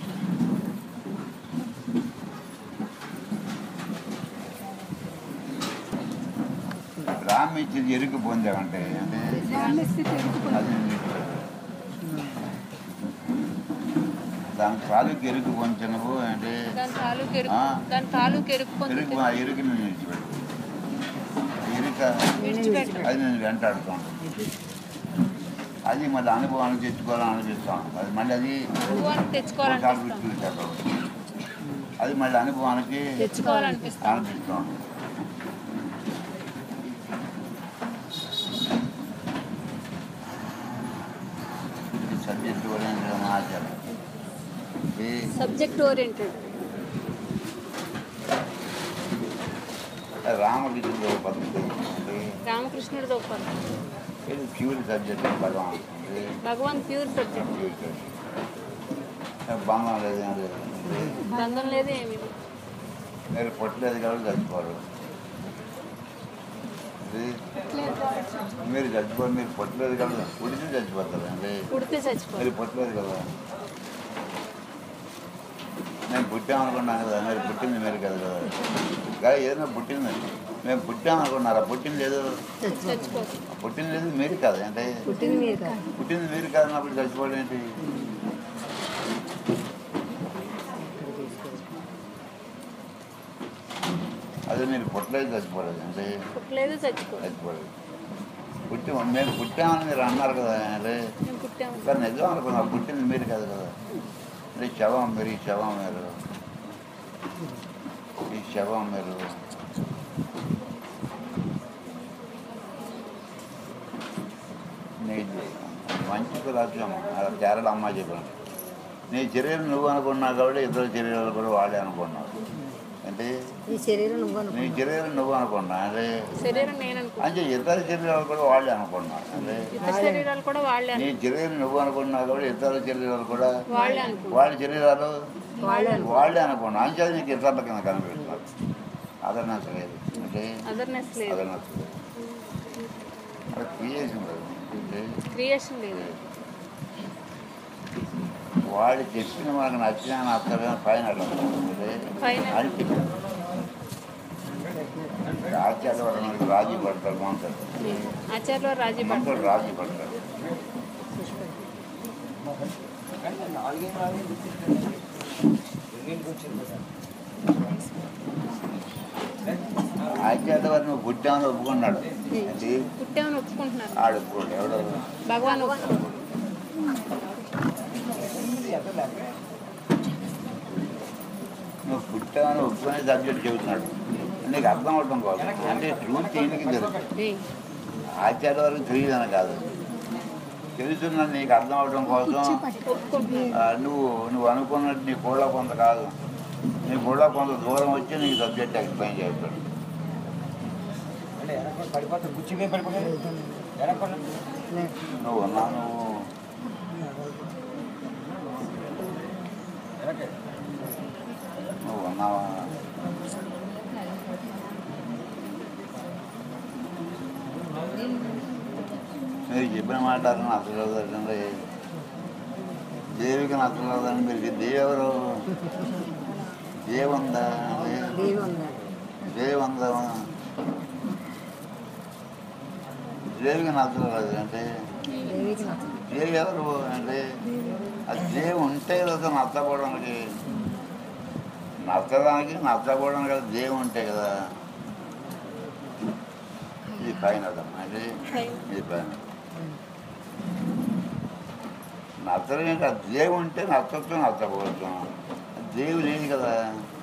రామ్ ఇచ్చేది ఎరుకు పొందామంటే అంటే రామేస్తే తెలుసుకుంటాం అది నీ ఇష్టం. దాని తాలూకు ఎరుకు పొంచనవు అంటే దాని తాలూకు ఎరుకు ఆ. దాని తాలూకు ఎరుకు ఎరుకు పొందుతుంది ఆ ఎరుకుని విడిచిపెట్టు ఎరుక విడిచిపెట్టు అది నేను వెంటాడుతాను అది మళ్ళీ అనుభవాన్ని తెచ్చుకోవాలని అనిపిస్తాను అది మళ్ళీ అది అనుభవానికి ఒకసారి తెచ్చుకోవాలనిపిస్తాం గుర్తించారు అది మళ్ళీ అనుభవానికి తెచ్చుకోవాలనిపిస్తాం అనిపిస్తాం ఇది సబ్జెక్ట్ ఓరియంటెడ్ ఆచారం ఇది సబ్జెక్ట్ ఓరియంటెడ్ రామకృష్ణుడు ఒక పద్ధతి ఇది రామకృష్ణుడితో ఒక పదం. ఇది ప్యూర్ సబ్జెక్ట్ భగవాన్ ఇది Bhagavan pure subject pure subject. బంధం లేదు ఏం లేదు ఇది బంధం లేదు ఏమీ లేదు. మీరు పొట్టలేదు కాబట్టి చచ్చిపోరు ఇది మీరు చచ్చిపోరు మీరు పొట్టలేదు కాబట్టి పుడితే చచ్చిపోతారు అంటే పుడితే చచ్చిపోరు మీరు పుట్టలేదు కదా మేము పుట్టామనుకున్నాం కదా మీరు పుట్టింది మీరు కదా కదా కానీ ఏదైనా పుట్టింది మేము పుట్టామనుకున్నారా పుట్టింది లేదు చచ్చిపోరు పుట్టింది లేదు మీరు కాదు అంటే పుట్టింది మీరు కాదు పుట్టింది మీరు కాదన్నప్పుడు చచ్చిపోవడం ఏంటి అదే మీరు పుట్టలేదు చచ్చిపోలేదు అంటే పుట్టలేదు చచ్చిపోరు చచ్చిపోలేదు పుట్టి మేము పుట్టామని మీరు అన్నారు కదా అంటే మేము పుట్టాము కానీ నిజం అనుకున్నా పుట్టింది మీరు కాదు కదా ఈ శవం మీరు ఈ శవం మీరు ఈ శవం మీరు నీ మంచి రాజ్యం కేరళ అమ్మ చెప్పాను నీ చర్యలు నువ్వు అనుకున్నావు కాబట్టి ఇద్దరు చర్యలు కూడా వాళ్ళే అనుకున్నావు అంటే ఈ శరీరం నువ్వు అనుకో నీ చర్యలు నువ్వు అనుకున్నా అంటే శరీరం నేను అనుకున్నాను అంటే ఇద్దరు చర్యలు కూడా వాళ్ళే అనుకున్నా అంటే ఇతర శరీరాలు కూడా వాళ్ళే నీ అను- చర్యలు నువ్వు అనుకున్నావు కాబట్టి ఇతర చర్యలు కూడా వాళ్ళే అనుకున్నాను వాళ్ళ శరీరాలు వాళ్ళే అనుకో వాళ్ళే అనుకున్నా అంచేది నీకు ఇతరుల కింద కనిపిస్తున్నారు అదర్నెస్ లేదు అంటే అదర్నెస్ లేదు అదర్నెస్ లేదు అది క్రియేషన్ లేదు అంటే క్రియేషన్ లేదు వాళ్ళు చెప్పిన మనకు నచ్చిన నచ్చలేని పైన అంటే పైన అంటే ఆచార్య వాళ్ళు మనకి రాజీ పడతారు మనతో ఆచార్యులు రాజీ మనతో పడతారు రాజీ పడతారు ఆచార్య వారు నువ్వు పుట్టామని ఒప్పుకున్నాడు అది పుట్టామని ఒప్పుకుంటున్నారు ఆడు ఒప్పుకోడు ఎవడో భగవాన్ ఒప్పుకోరు. నువ్వు పుట్టామని ఒప్పుకునే సబ్జెక్ట్ చెబుతున్నాడు నీకు అర్థం అవటం కోసం అంటే ట్రూత్ ఈయనకి తెలుసు ఏయ్, ఆచార్య వరకు తెలియదని కాదు తెలుసున్న నీకు అర్థం అవడం కోసం ఒప్పుకుంటున్నారు ఆ, నువ్వు నువ్వు అనుకున్నట్టు నీ కూడా కొంత కాదు నీ కూడా కొంత దూరం వచ్చి నీకు సబ్జెక్ట్ ఎక్స్ప్లెయిన్ చేస్తాడు అంటే వెనక పడిపోతుంది గుచ్చిపోయి పడిపోతుంది వెనక నువ్వు ఉన్నా నువ్వు వెనక నువ్వు ఉన్నావా మీరు చెప్పిన మాట నచ్చలేదండి దేవికి నచ్చలేదని మీరు దేవెవరు దేవుందా దేవి ఉందా దేవందా దేవికి నచ్చలేదు అంటే దేవికి నచ్చదు దేవి ఎవరు అంటే ఆ దేవి ఉంటే కదా నచ్చపోవడానికి నచ్చడానికి నచ్చపోవడానికి కదా దేవి ఉంటే కదా ఇది పైన అంటే పైన. ఇది పైన నచ్చడం ఏంటి ఆ దేవి ఉంటే నచ్చచ్చు నచ్చకపోవచ్చు దేవి లేదు కదా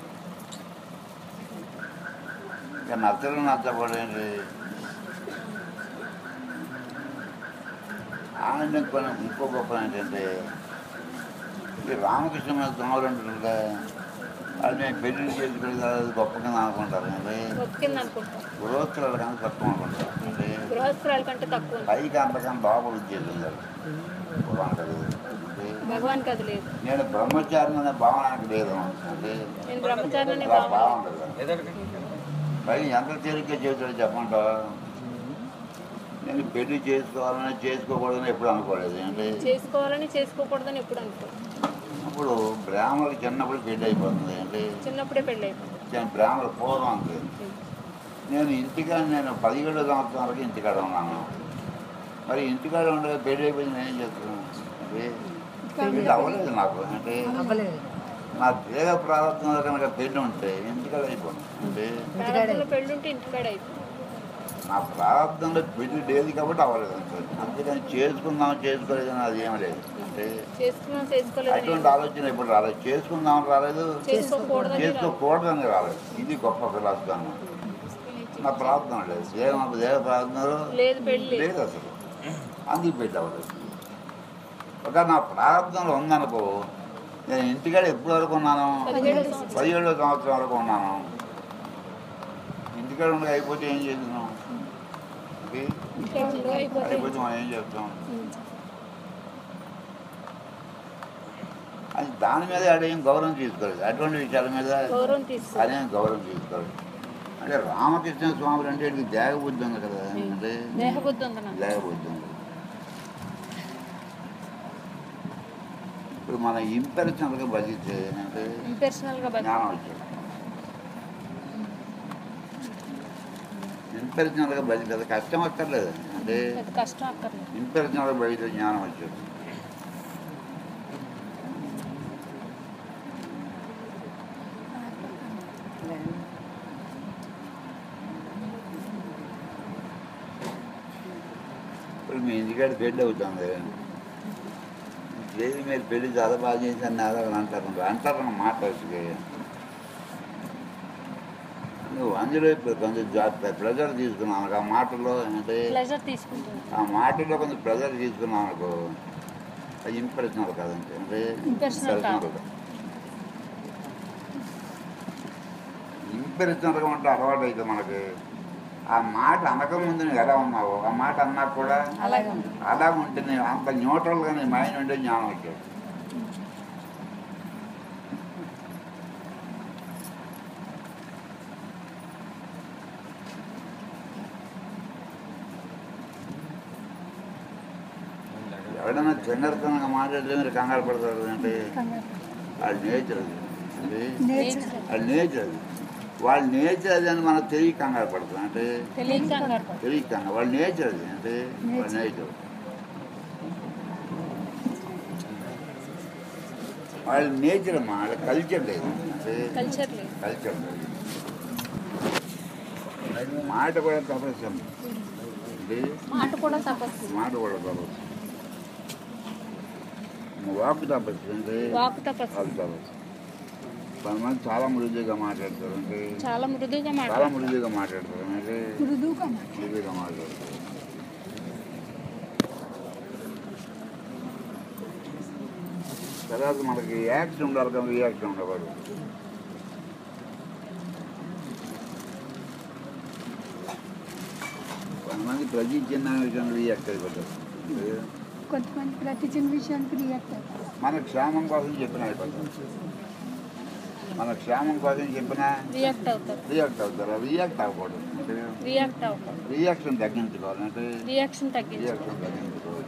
ఇక నచ్చడం నచ్చకపోవడం ఏంటి ఆనందం కొన్ని ఇంకో గొప్ప ఏంటంటే ఈ రామకృష్ణ మీద దొంగలు అంటున్నారుగా అది నేను పెళ్లి చేసుకుని అది గొప్ప కింద అనుకుంటారు అంటే ఒప్పుకుంది అనుకుంటాం గృహస్థులు కానీ తక్కువ అనుకుంటారు అంటే గృహస్థురాల కంటే తక్కువ పైకి అంతకన్నా లోపల ఉద్యోగం పురాణం భగవాన్ అది లేదు నేను బ్రహ్మచారిని అనే భావన నాకు లేదు అంటే నేను బ్రహ్మచారిని అలా భావన భావన లేదు ఎదరికి పైకి ఎంత తేలిగ్గా చెబుతాడు చెప్పంటావా నేను పెళ్లి చేసుకోవాలని చేసుకోకూడదని ఎప్పుడు అనుకోలేదు అంటే చేసుకోవాలని చేసుకోకూడదని ఎప్పుడు అనుకో ఇప్పుడు బ్రాహ్మణులకు చిన్నప్పుడు పెళ్లి అయిపోతుంది అంటే చిన్నప్పుడే పెళ్ళి అయిపోయింది నేను బ్రాహ్మణ పూర్వం అంతే నేను ఇంటికాడ నేను పదిహేడు సంవత్సరం వరకు ఇంటికాడ ఉన్నాను మరి ఇంటికాడ ఉండగా పెళ్లి అయిపోయింది నేను ఏం చేస్తున్నాను అంటే పెళ్లి అవ్వలేదు నాకు అంటే అవ్వలేదు నా దేహ ప్రారంభంలో కనుక పెళ్లి ఉంటే ఇంటికాడ అయిపోను అంటే ప్రారంభంలో పెళ్ళి ఉంటే ఇంటికాడ అయిపోయింది నా ప్రారంభంలో పెళ్లి లేదు కాబట్టి అవ్వలేదు అంతే అందుకని చేసుకుందాం చేసుకోలేదని అది ఏం లేదు అంటే చేసుకున్నాం చేసుకోలేదు అటువంటి ఆలోచన ఇప్పుడు రాలేదు చేసుకుందాం రాలేదు చేసుకోకూడదని రాదు. చేసుకోకూడదని రాలేదు ఇది గొప్ప ఫిలాసఫీ అన్న నా ప్రార్థన లేదు దేవ దేవ ప్రార్థనలో లేదు పెళ్ళి లేదు అసలు అందుకు పెళ్లి అవ్వలేదు ఒక నా ప్రారంభంలో ఉందనుకో నేను ఇంటికాడ ఎప్పటి వరకు ఉన్నాను పదిహేడు సంవత్సరాలు పదిహేడో సంవత్సరం వరకు ఉన్నాను ఇంటికాడ ఉండగా అయిపోతే ఏం చేస్తున్నాం ఇది ఇంటికాడ అయిపోతే అయిపోతే మనం ఏం చేస్తాం అది దాని మీద ఆడేం గౌరవం తీసుకోలేదు అటువంటి విషయాల మీద గౌరవం తీసుకో అదేం గౌరవం తీసుకోలేదు అంటే రామకృష్ణ స్వాములు అంటే వీడికి దేహబుద్ధి ఉంది కదా అంటే దేహబుద్ధి ఉంది నాకు దేహబుద్ధి ఉంది ఇప్పుడు మన ఇంపెర్సనల్గా బతికితే అంటే ఇంపర్సనల్ గా బతి జ్ఞానం వచ్చాడు ఇంపెర్సనల్గా బతికి కష్టం అక్కర్లేదు అంటే పెద్ద కష్టం అక్కర్లేదు ఇంపెర్సనల్గా బతికితే జ్ఞానం వచ్చాడు ఇప్పుడు మీ ఇంటికాడ పెళ్ళి అవుతుంది లేదు మీరు పెళ్లి చాలా బాగా చేశాను నాదో అని అంటారు అంటారని మాట్లాడుతుంది నువ్వు అందులో ఇప్పుడు కొంచెం ప్రెజర్ తీసుకున్నాను ఆ మాటలో అంటే ప్లెజర్ తీసుకుంటుంది ఆ మాటలో కొంచెం ప్రెజర్ తీసుకున్నాం అనుకో అది ఇంప్రెషనల్ కాదంటే అంటే Impersonal కాదు. ఇంప్రెషనల్గా ఉంటే అలవాటు అయితే మనకి ఆ మాట అనకముందు నువ్వు ఎలా ఉన్నావు ఆ మాట అన్నా కూడా అలాగే ఉంది అలా ఉంటే నేను అంత న్యూట్రల్గా నీ మైండ్ ఉంటే జ్ఞానం వచ్చాడు ఎవడన్నా చిన్నతనంగా మాట్లాడితే మీరు కంగారు పడతారు అంటే వాళ్ళ నేచర్ అది అంటే నేచర్ వాళ్ళ నేచర్ అది వాళ్ళ నేచర్ అది అని మనకు తెలియ కంగారు పడతాం అంటే తెలియక కంగారు పడు. తెలియ కంగారు వాళ్ళ నేచర్ అది అంటే వాళ్ళ నేచర్ వాళ్ళ నేచర్ అమ్మా వాళ్ళ కల్చర్ లేదు అంటే కల్చర్ లేదు కల్చర్ లేదు మాట కూడా తపస్సం అంటే మాట కూడా తపస్సు మాట కూడా తపస్సు వాక్ తపస్సు అంటే వాక్ తపస్సు అది తపస్సు కొంతమంది చాలా మృదుగా మాట్లాడతారు అంటే చాలా మృదుగా చాలా మాట్లాడు మృదుగా మాట్లాడతారు అంటే మృదువుగా మృదుగా మాట్లాడతారు తర్వాత మనకి యాక్షన్ ఉండాలి కానీ రియాక్షన్ ఉండకూడదు కొంతమంది ప్రతి చిన్న విషయంలో రియాక్ట్ అయిపోతారు కొంతమంది ప్రతి చిన్న విషయానికి రియాక్ట్ అవుతారు మన క్షేమం కోసం చెప్పిన అయిపోతారు మన క్షేమం కోసం చెప్పిన రియాక్ట్ అవుతారు రియాక్ట్ అవుతారు రియాక్ట్ అవ్వకూడదు అంటే రియాక్ట్ అవుతారు రియాక్షన్ తగ్గించుకోవాలి అంటే రియాక్షన్ తగ్గించు రియాక్షన్ తగ్గించుకోవాలి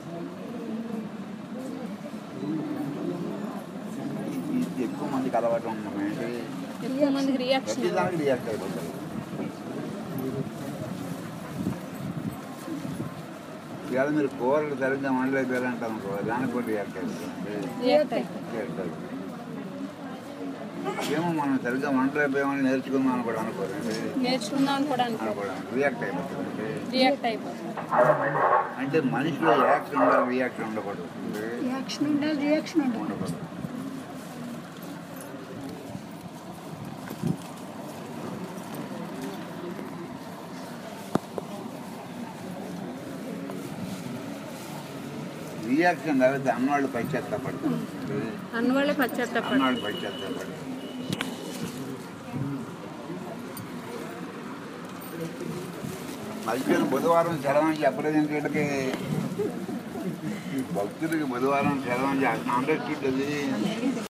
ఇది ఎక్కువ మందికి అలవాటు ఉన్నాం ఏంటి ఎక్కువ మందికి రియాక్షన్ ప్రతిదానికి రియాక్ట్ అయిపోతారు ఇవాళ మీరు కూరలు సరిగ్గా వండలేకపోయారంటే అనుకో దానికి కూడా రియాక్ట్ అయిపోతుంది రియాక్ట్ అయిపోతారు రియాక్ట్ అయిపోతుంది ఏమో మనం సరిగ్గా వండలేకపోయామని నేర్చుకుందాం అని కూడా అనుకోరండి నేర్చుకుందాం అని కూడా అనుకో అనుకోవడం రియాక్ట్ అయిపోతుంది రియాక్ట్ అయిపోతారు అంటే మనిషిలో యాక్షన్ ఉండాలి రియాక్షన్ ఉండకూడదు యాక్షన్ ఉండాలి రియాక్షన్ ఉండాలి ఉండకూడదు రియాక్షన్ లేకపోతే అన్నవాళ్ళు పశ్చాత్తపడతారు అన్నవాళ్ళే పశ్చాత్తపడు అన్నవాళ్ళు పశ్చాత్తపడతారు మధ్యాహ్నం బుధవారం సెలవని చెప్పలేదు ఇంటికి భక్తులకి బుధవారం సెలవని అండర్స్టూడ్ అది